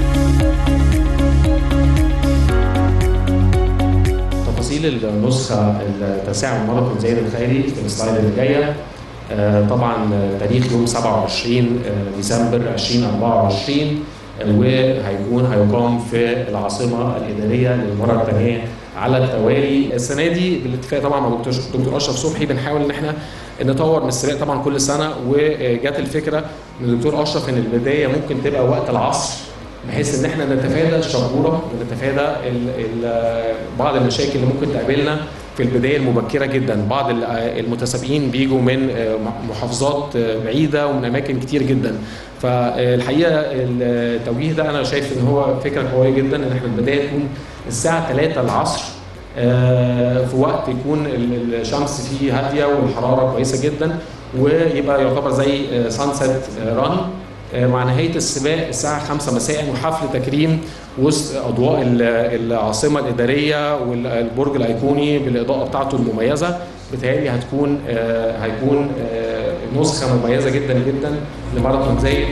تفاصيل النسخة التاسعة من ماراثون زايد الخيري في السلايد اللي جاية آه، طبعا آه، تاريخ يوم 27 آه، ديسمبر 2024 آه، وهيكون هيقام في العاصمة الإدارية للمرة الثانية على التوالي السنة دي بالاتفاق طبعا مع دكتور دكتور أشرف صبحي بنحاول إن احنا نطور من السباق طبعا كل سنة وجات الفكرة من الدكتور أشرف إن البداية ممكن تبقى وقت العصر بحيث ان احنا نتفادى الشبوره ونتفادى ال ال بعض المشاكل اللي ممكن تقابلنا في البدايه المبكره جدا بعض ال- المتسابقين بيجوا من محافظات بعيده ومن اماكن كتير جدا فالحقيقه التوجيه ده انا شايف ان هو فكره قويه جدا ان احنا البدايه تكون الساعه 3 العصر آه، في وقت يكون ال- الشمس فيه هاديه والحراره كويسه جدا ويبقى يعتبر زي سانسيت ران آه، مع نهايه السباق الساعه 5 مساء وحفل تكريم وسط اضواء ال- العاصمه الاداريه والبرج الايقوني بالاضاءه بتاعته المميزه بتهيألي هتكون آه، هيكون آه، نسخه مميزه جدا جدا لماراثون زايد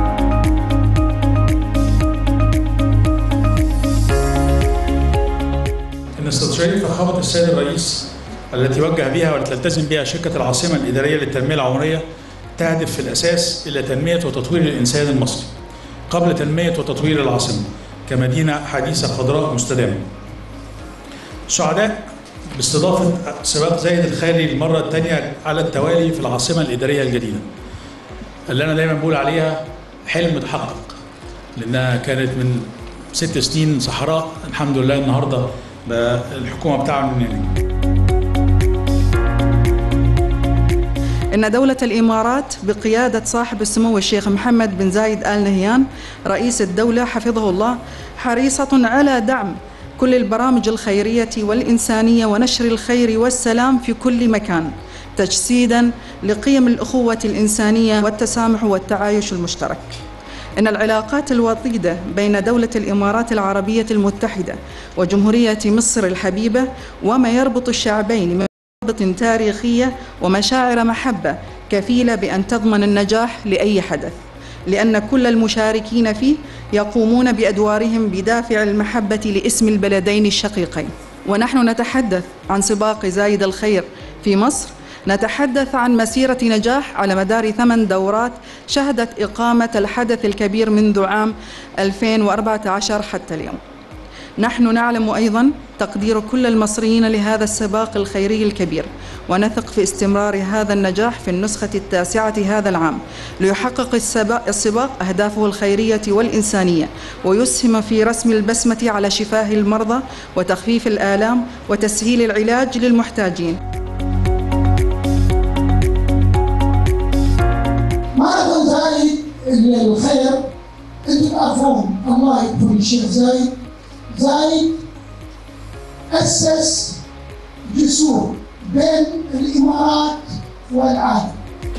ان استراتيجيه فخامه السيد الرئيس التي وجه بها وتلتزم بها شركه العاصمه الاداريه للتنميه العمريه تهدف في الاساس الى تنميه وتطوير الانسان المصري قبل تنميه وتطوير العاصمه كمدينه حديثه خضراء مستدامه. سعداء باستضافه سباق زايد الخيري للمره الثانيه على التوالي في العاصمه الاداريه الجديده. اللي انا دايما بقول عليها حلم اتحقق لانها كانت من ست سنين صحراء الحمد لله النهارده بقى الحكومه بتاعنا إن دولة الإمارات بقيادة صاحب السمو الشيخ محمد بن زايد آل نهيان رئيس الدولة حفظه الله حريصة على دعم كل البرامج الخيرية والإنسانية ونشر الخير والسلام في كل مكان تجسيدا لقيم الأخوة الإنسانية والتسامح والتعايش المشترك إن العلاقات الوطيدة بين دولة الإمارات العربية المتحدة وجمهورية مصر الحبيبة وما يربط الشعبين من رابط تاريخية ومشاعر محبة كفيلة بأن تضمن النجاح لأي حدث لأن كل المشاركين فيه يقومون بأدوارهم بدافع المحبة لاسم البلدين الشقيقين ونحن نتحدث عن سباق زايد الخير في مصر نتحدث عن مسيرة نجاح على مدار ثمان دورات شهدت إقامة الحدث الكبير منذ عام 2014 حتى اليوم نحن نعلم أيضا تقدير كل المصريين لهذا السباق الخيري الكبير ونثق في استمرار هذا النجاح في النسخة التاسعة هذا العام ليحقق السباق, السباق أهدافه الخيرية والإنسانية ويسهم في رسم البسمة على شفاه المرضى وتخفيف الآلام وتسهيل العلاج للمحتاجين ماراثون زايد الخير انتم تعرفون الله يغفر للشيخ زايد زايد اسس جسور بين الامارات والعالم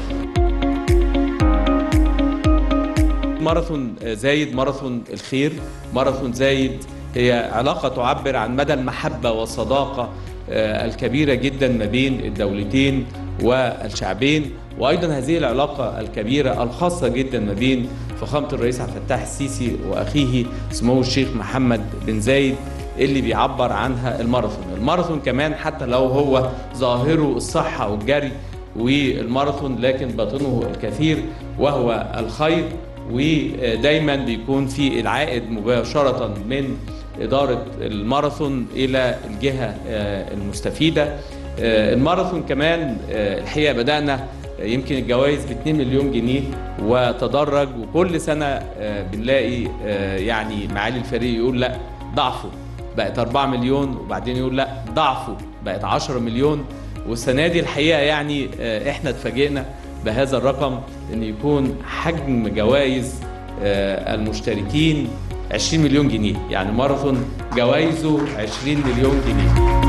ماراثون زايد ماراثون الخير ماراثون زايد هي علاقة تعبر عن مدى المحبة والصداقة آه، الكبيرة جدا ما بين الدولتين والشعبين وأيضا هذه العلاقة الكبيرة الخاصة جدا ما بين فخامة الرئيس عبد الفتاح السيسي وأخيه سمو الشيخ محمد بن زايد اللي بيعبر عنها الماراثون الماراثون كمان حتى لو هو ظاهره الصحة والجري والماراثون لكن باطنه الكثير وهو الخير ودايما بيكون في العائد مباشرة من إدارة الماراثون إلى الجهة آه، المستفيدة آه، الماراثون كمان آه، الحقيقة بدأنا يمكن الجوائز ب 2 مليون جنيه وتدرج وكل سنة آه، بنلاقي آه، يعني معالي الفريق يقول لا ضعفوا بقت 4 مليون وبعدين يقول لا ضعفوا بقت 10 مليون والسنة دي الحقيقة يعني آه، احنا اتفاجئنا بهذا الرقم ان يكون حجم جوائز آه، المشتركين 20 مليون جنيه يعني ماراثون جوائزه 20 مليون جنيه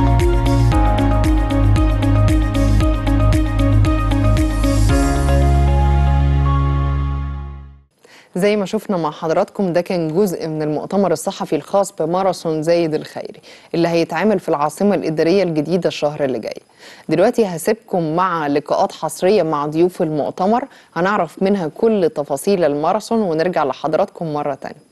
زي ما شفنا مع حضراتكم ده كان جزء من المؤتمر الصحفي الخاص بماراثون زايد الخيري اللي هيتعمل في العاصمة الإدارية الجديدة الشهر اللي جاي دلوقتي هسيبكم مع لقاءات حصرية مع ضيوف المؤتمر هنعرف منها كل تفاصيل الماراثون ونرجع لحضراتكم مرة تانية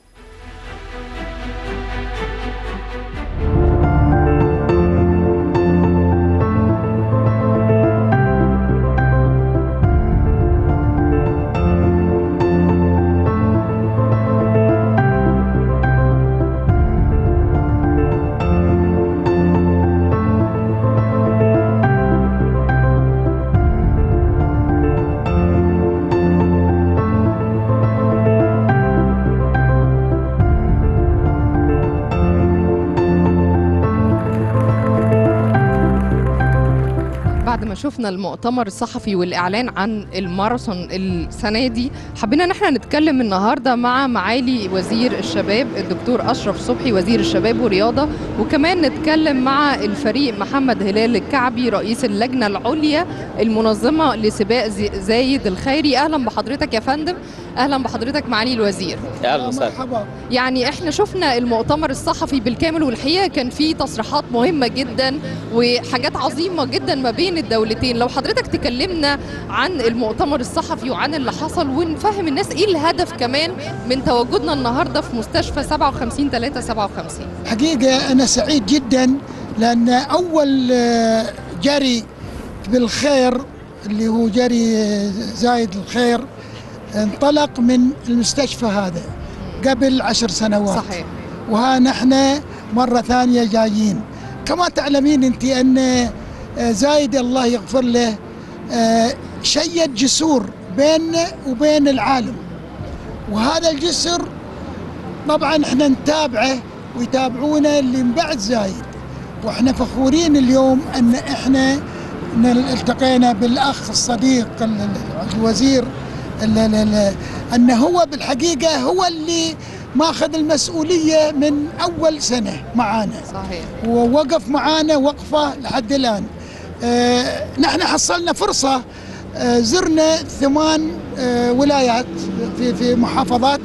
شفنا المؤتمر الصحفي والإعلان عن الماراثون السنة دي حبينا ان احنا نتكلم النهاردة مع معالي وزير الشباب الدكتور أشرف صبحي وزير الشباب والرياضة وكمان نتكلم مع الفريق محمد هلال الكعبي رئيس اللجنة العليا المنظمة لسباق زي- زايد الخيري أهلا بحضرتك يا فندم أهلا بحضرتك معالي الوزير اهلا وسهلا مرحبا يعني احنا شفنا المؤتمر الصحفي بالكامل والحقيقه كان فيه تصريحات مهمه جدا وحاجات عظيمه جدا ما بين الدولتين لو حضرتك تكلمنا عن المؤتمر الصحفي وعن اللي حصل ونفهم الناس ايه الهدف كمان من تواجدنا النهارده في مستشفى 57 3 57 حقيقة أنا سعيد جدا لأن أول آه، جري بالخير اللي هو جري آه، زايد الخير انطلق من المستشفى هذا قبل عشر سنوات صحيح وها نحن مرة ثانية جايين كما تعلمين أنت أن آه، زايد الله يغفر له آه، شيد جسور بيننا وبين العالم وهذا الجسر طبعا احنا نتابعه ويتابعونا اللي من بعد زايد واحنا فخورين اليوم ان احنا نل- التقينا بالاخ الصديق ال- ال- الوزير ال- ال- ال- انه هو بالحقيقه هو اللي ماخذ المسؤوليه من اول سنه معانا صحيح ووقف معانا وقفه لحد الان آه نحن حصلنا فرصه آه زرنا ثمان آه ولايات في في محافظات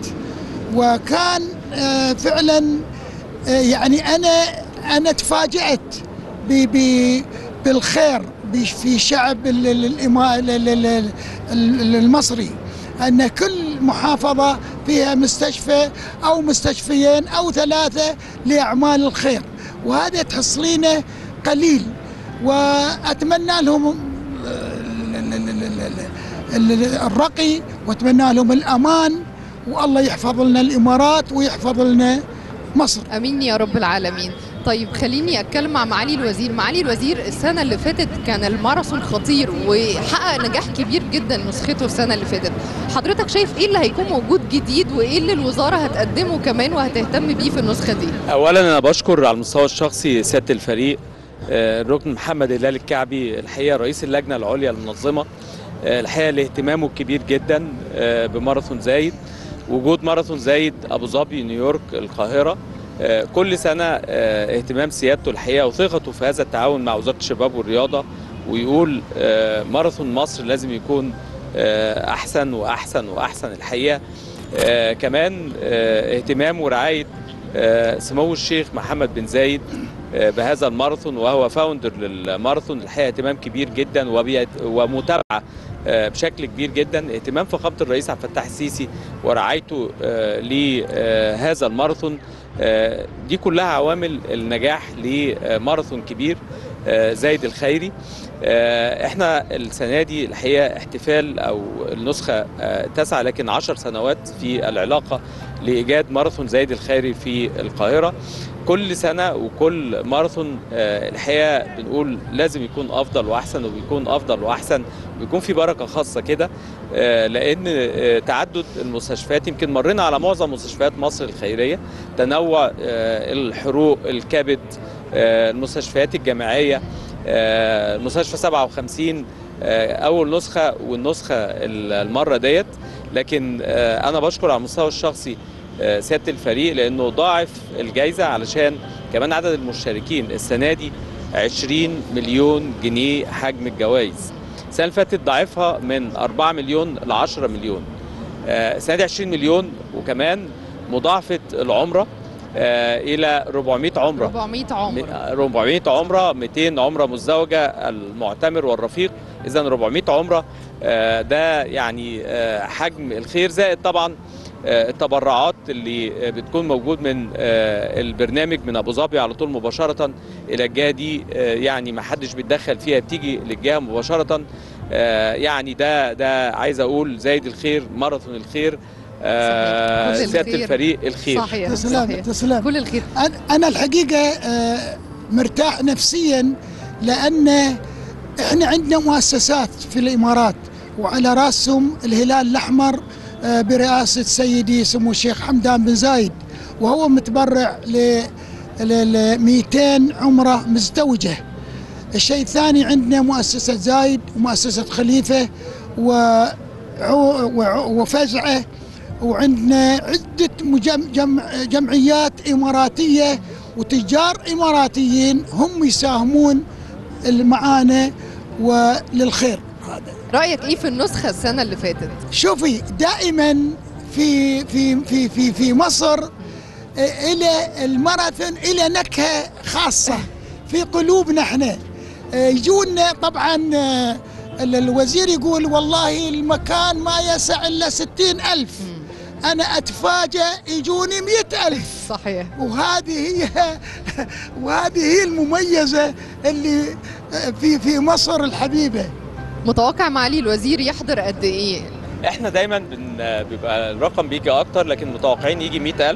وكان آه فعلا آه يعني انا انا تفاجات ب- ب- بالخير ب- في شعب ال- ال- الإما- ال- ال- ال- ال- المصري ان كل محافظه فيها مستشفى او مستشفيين او ثلاثه لاعمال الخير وهذا تحصلينه قليل واتمنى لهم ال- ال- ال- ال- ال- ال- الرقي واتمنى لهم الامان والله يحفظ لنا الامارات ويحفظ لنا مصر امين يا رب العالمين طيب خليني اتكلم مع معالي الوزير معالي الوزير السنه اللي فاتت كان الماراثون خطير وحقق نجاح كبير جدا نسخته السنه اللي فاتت حضرتك شايف ايه اللي هيكون موجود جديد وايه اللي الوزاره هتقدمه كمان وهتهتم بيه في النسخه دي اولا انا بشكر على المستوى الشخصي سياده الفريق آه، الركن محمد هلال الكعبي الحقيقه رئيس اللجنه العليا المنظمه آه، الحقيقه لاهتمامه الكبير جدا آه، بماراثون زايد وجود ماراثون زايد ابو ظبي نيويورك القاهره آه، كل سنه آه، اهتمام سيادته الحقيقه وثقته في هذا التعاون مع وزاره الشباب والرياضه ويقول آه، ماراثون مصر لازم يكون آه، احسن واحسن واحسن الحقيقه آه، كمان آه، اهتمام ورعايه آه، سمو الشيخ محمد بن زايد آه، بهذا الماراثون وهو فاوندر للماراثون الحقيقه اهتمام كبير جدا وبيت- ومتابعه آه، بشكل كبير جدا اهتمام فخامه الرئيس عبد الفتاح السيسي ورعايته آه، لهذا الماراثون آه، دي كلها عوامل النجاح لماراثون كبير آه، زايد الخيري آه، احنا السنه دي الحقيقه احتفال او النسخه آه، تسعة لكن عشر سنوات في العلاقه لايجاد ماراثون زايد الخيري في القاهره كل سنه وكل ماراثون آه، الحقيقه بنقول لازم يكون افضل واحسن وبيكون افضل واحسن ويكون في بركه خاصه كده آه، لان آه، تعدد المستشفيات يمكن مرينا على معظم مستشفيات مصر الخيريه تنوع آه، الحروق الكبد آه، المستشفيات الجامعيه آه، المستشفى 57 آه، اول نسخه والنسخه المره ديت لكن آه، انا بشكر على المستوى الشخصي آه، سياده الفريق لانه ضاعف الجائزه علشان كمان عدد المشتركين السنه دي 20 مليون جنيه حجم الجوائز السنه اللي فاتت ضاعفها من 4 مليون ل 10 مليون آه، السنه دي 20 مليون وكمان مضاعفه العمره آه، الى 400 عمره 400 عمر 400 عمره 200 عمره مزدوجه المعتمر والرفيق اذا 400 عمره آه، ده يعني آه، حجم الخير زائد طبعا آه، التبرعات اللي آه، بتكون موجود من آه، البرنامج من ابو ظبي على طول مباشره الى الجهه دي آه، يعني ما حدش بيتدخل فيها بتيجي للجهه مباشره آه، يعني ده ده عايز اقول زايد الخير ماراثون الخير آه، كل سياده الخير. الفريق الخير صحيح تسلم صحيح. تسلم كل الخير أنا- انا الحقيقه آه، مرتاح نفسيا لان احنا عندنا مؤسسات في الامارات وعلى راسهم الهلال الاحمر آه، برئاسه سيدي سمو الشيخ حمدان بن زايد وهو متبرع ل ل- ل 200 عمره مزدوجه الشيء الثاني عندنا مؤسسة زايد ومؤسسة خليفة و وفزعة وعندنا عدة مجم جمع جمعيات إماراتية وتجار إماراتيين هم يساهمون معانا وللخير رايك ايه في النسخه السنه اللي فاتت شوفي دائما في في في في في مصر الى الماراثون الى نكهه خاصه في قلوبنا احنا يجونا طبعا الوزير يقول والله المكان ما يسع الا ستين ألف أنا أتفاجأ يجوني مئة ألف صحيح وهذه هي وهذه هي المميزة اللي في في مصر الحبيبة متوقع معالي الوزير يحضر قد ايه احنا دايما بن بيبقى الرقم بيجي اكتر لكن متوقعين يجي 100000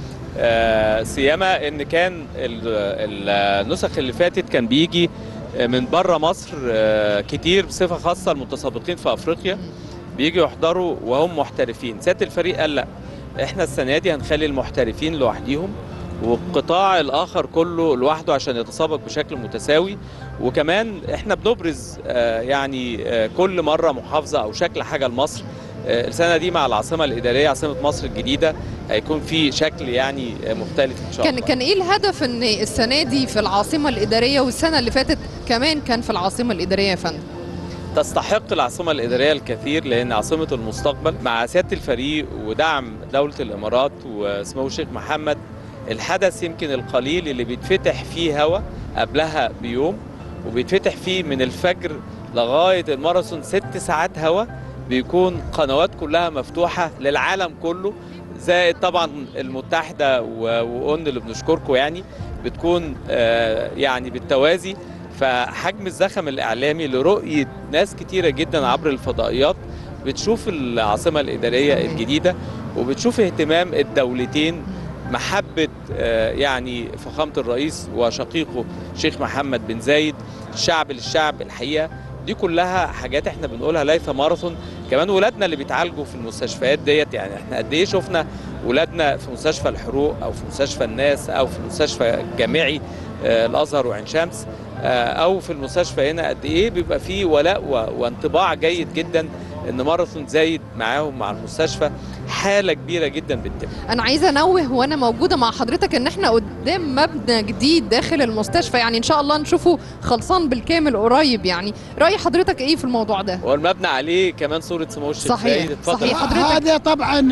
آه سيما ان كان ال- النسخ اللي فاتت كان بيجي من بره مصر آه كتير بصفه خاصه المتسابقين في افريقيا بيجوا يحضروا وهم محترفين سياده الفريق قال لا احنا السنه دي هنخلي المحترفين لوحديهم والقطاع الاخر كله لوحده عشان يتسابق بشكل متساوي وكمان احنا بنبرز آه، يعني آه، كل مره محافظه او شكل حاجه لمصر آه، السنه دي مع العاصمه الاداريه عاصمه مصر الجديده هيكون في شكل يعني آه، مختلف ان شاء كان الله كان ايه الهدف ان السنه دي في العاصمه الاداريه والسنه اللي فاتت كمان كان في العاصمه الاداريه يا فندم تستحق العاصمة الإدارية الكثير لأن عاصمة المستقبل مع سيادة الفريق ودعم دولة الإمارات وسمو الشيخ محمد الحدث يمكن القليل اللي بيتفتح فيه هوا قبلها بيوم وبيتفتح فيه من الفجر لغاية الماراثون ست ساعات هوا بيكون قنوات كلها مفتوحة للعالم كله زائد طبعا المتحدة و- وأون اللي بنشكركم يعني بتكون آه، يعني بالتوازي فحجم الزخم الإعلامي لرؤية ناس كتيرة جدا عبر الفضائيات بتشوف العاصمة الإدارية الجديدة وبتشوف اهتمام الدولتين محبة آه، يعني فخامة الرئيس وشقيقه شيخ محمد بن زايد شعب للشعب الحقيقة دي كلها حاجات احنا بنقولها ليس ماراثون كمان ولادنا اللي بيتعالجوا في المستشفيات ديت يعني احنا قد ايه شفنا ولادنا في مستشفى الحروق او في مستشفى الناس او في المستشفى الجامعي آه، الازهر وعين شمس آه، او في المستشفى هنا قد ايه بيبقى فيه ولاء و- وانطباع جيد جدا ان ماراثون زايد معاهم مع المستشفى حاله كبيره جدا بتتم انا عايزه انوه وانا موجوده مع حضرتك ان احنا قدام مبنى جديد داخل المستشفى يعني ان شاء الله نشوفه خلصان بالكامل قريب يعني راي حضرتك ايه في الموضوع ده والمبنى عليه كمان صوره سمو الشيخ صحيح، زايد اتفضل صحيح. حضرتك- هذا طبعا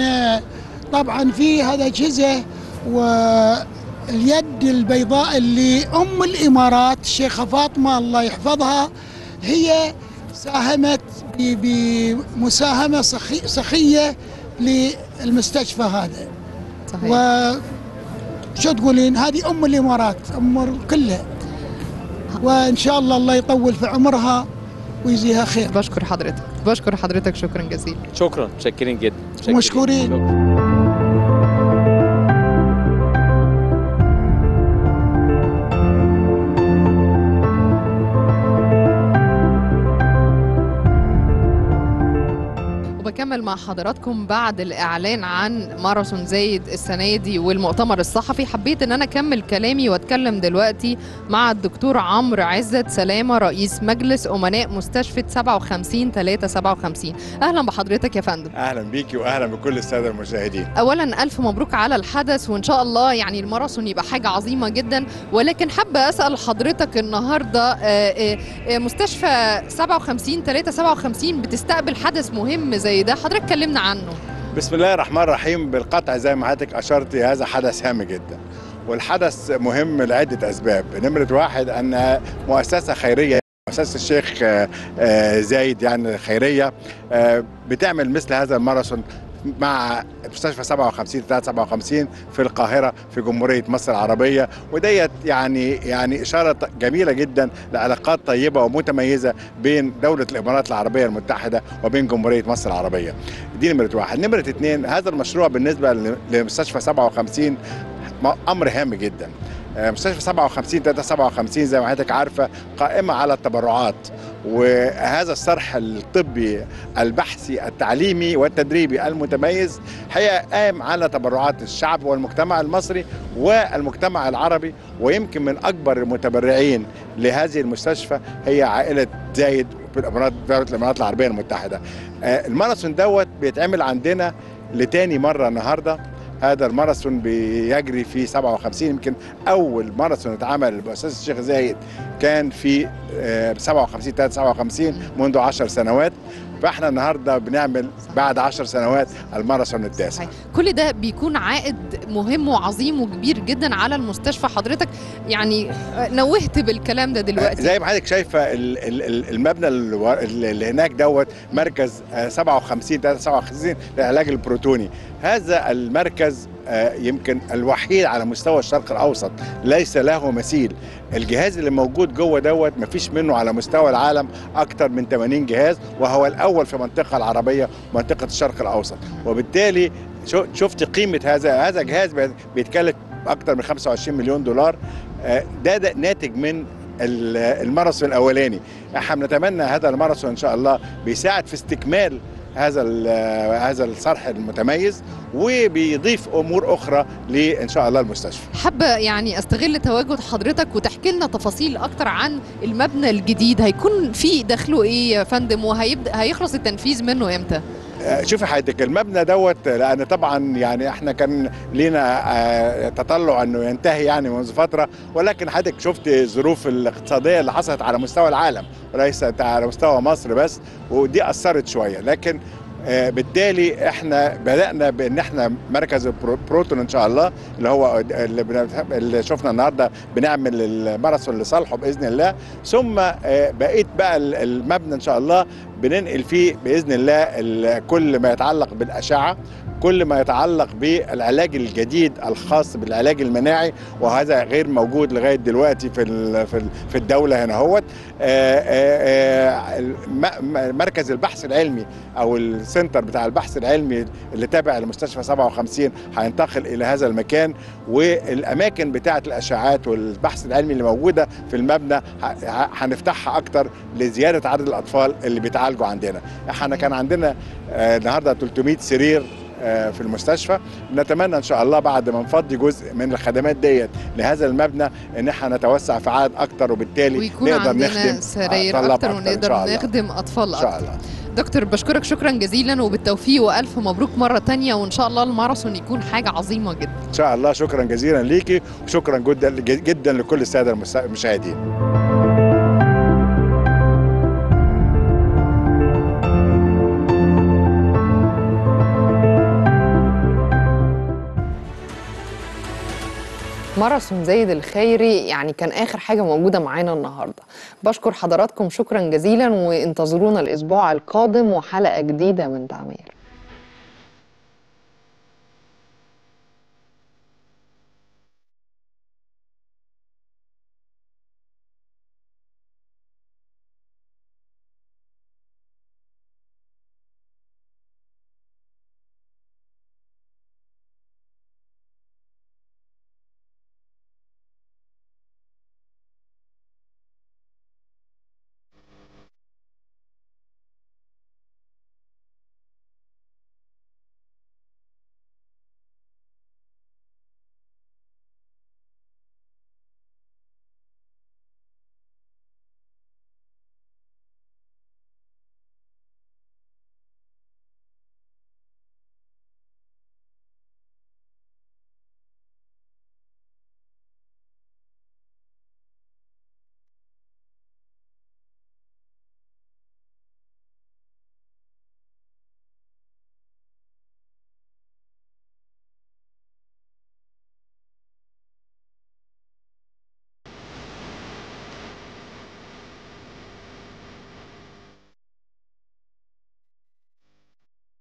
طبعا في هذا أجهزة واليد البيضاء اللي أم الإمارات الشيخة فاطمة الله يحفظها هي ساهمت ب- بمساهمة سخي سخية للمستشفى هذا صحيح. و شو تقولين هذه أم الإمارات أم كلها وإن شاء الله الله يطول في عمرها ويجزيها خير بشكر حضرتك بشكر حضرتك شكرا جزيلا شكرا متشكرين جدا متشكرين. مشكورين وبكمل مع حضراتكم بعد الإعلان عن ماراثون زايد السنة دي والمؤتمر الصحفي حبيت إن أنا أكمل كلامي وأتكلم دلوقتي مع الدكتور عمرو عزت سلامة رئيس مجلس أمناء مستشفى 57 357 أهلا بحضرتك يا فندم اهلا بيكي واهلا بكل الساده المشاهدين اولا الف مبروك على الحدث وان شاء الله يعني الماراثون يبقى حاجه عظيمه جدا ولكن حابه اسال حضرتك النهارده آه، آه، آه، مستشفى 57 357 بتستقبل حدث مهم زي ده حضرتك كلمنا عنه بسم الله الرحمن الرحيم بالقطع زي ما حضرتك اشرتي هذا حدث هام جدا والحدث مهم لعده اسباب نمره واحد ان مؤسسه خيريه مؤسسه الشيخ آه، آه، زايد يعني خيريه آه، بتعمل مثل هذا الماراثون مع مستشفى 57 357 في القاهره في جمهوريه مصر العربيه وديت يعني يعني اشاره جميله جدا لعلاقات طيبه ومتميزه بين دوله الامارات العربيه المتحده وبين جمهوريه مصر العربيه. دي نمره واحد، نمره اثنين هذا المشروع بالنسبه ل- لمستشفى 57 م- امر هام جدا. آه، مستشفى 57 357 زي ما حضرتك عارفه قائمه على التبرعات وهذا الصرح الطبي البحثي التعليمي والتدريبي المتميز هي قائم على تبرعات الشعب والمجتمع المصري والمجتمع العربي ويمكن من اكبر المتبرعين لهذه المستشفى هي عائله زايد في الامارات دوله الامارات العربيه المتحده آه، الماراثون دوت بيتعمل عندنا لتاني مره النهارده هذا الماراثون بيجري في 57 يمكن اول ماراثون اتعمل بمؤسسه الشيخ زايد كان في آه، 57 57 منذ 10 سنوات فاحنا النهارده بنعمل بعد 10 سنوات الماراثون التاسع كل ده بيكون عائد مهم وعظيم وكبير جدا على المستشفى حضرتك يعني نوهت بالكلام ده دلوقتي زي ما حضرتك شايفه ال- ال- ال- المبنى الو- اللي هناك دوت مركز آه، 57 57 للعلاج البروتوني هذا المركز آه، يمكن الوحيد على مستوى الشرق الاوسط ليس له مثيل الجهاز اللي موجود جوه دوت مفيش منه على مستوى العالم اكتر من 80 جهاز وهو الاول في المنطقه العربيه ومنطقه الشرق الاوسط وبالتالي شو- شفت قيمه هذا هذا جهاز بي- بيتكلف اكتر من 25 مليون دولار آه، ده, ده ناتج من ال- الماراثون الاولاني احنا بنتمنى هذا الماراثون ان شاء الله بيساعد في استكمال هذا ال- هذا الصرح المتميز وبيضيف امور اخرى لان شاء الله المستشفى حابة يعني استغل تواجد حضرتك وتحكي لنا تفاصيل اكتر عن المبنى الجديد هيكون في داخله ايه يا فندم وهيبدا هيخلص التنفيذ منه امتى آه، شوفي حضرتك المبنى دوت لان طبعا يعني احنا كان لينا آه، تطلع انه ينتهي يعني منذ فتره ولكن حضرتك شفت الظروف الاقتصاديه اللي حصلت على مستوى العالم وليس على مستوى مصر بس ودي اثرت شويه لكن آه، بالتالي احنا بدانا بان احنا مركز البرو- بروتون ان شاء الله اللي هو اللي, بن- اللي شفنا النهارده بنعمل الماراثون لصالحه باذن الله ثم آه، بقيت بقى ال- المبنى ان شاء الله بننقل فيه باذن الله ال- كل ما يتعلق بالاشعه كل ما يتعلق بالعلاج الجديد الخاص بالعلاج المناعي وهذا غير موجود لغايه دلوقتي في ال- في ال- في الدوله هنا هوت آه، آه، آه، الم- م- مركز البحث العلمي او السنتر بتاع البحث العلمي اللي تابع لمستشفى 57 هينتقل الى هذا المكان والاماكن بتاعه الاشعاعات والبحث العلمي اللي موجوده في المبنى ه- ه- هنفتحها اكتر لزياده عدد الاطفال اللي بيتعالجوا عندنا احنا كان عندنا آه، النهارده 300 سرير آه، في المستشفى نتمنى ان شاء الله بعد ما نفضي جزء من الخدمات ديت لهذا المبنى ان احنا نتوسع في عدد اكتر وبالتالي ويكون نقدر عندنا نخدم سراير طلاب اكتر إن ونقدر شاء الله. نخدم اطفال إن شاء اكتر الله. دكتور بشكرك شكرا جزيلا وبالتوفيق والف مبروك مره تانية وان شاء الله الماراثون يكون حاجه عظيمه جدا ان شاء الله شكرا جزيلا ليكي وشكرا جدا جدا لكل الساده المس- المشاهدين ماراثون زايد الخيري يعني كان اخر حاجه موجوده معانا النهارده بشكر حضراتكم شكرا جزيلا وانتظرونا الاسبوع القادم وحلقه جديده من تعمير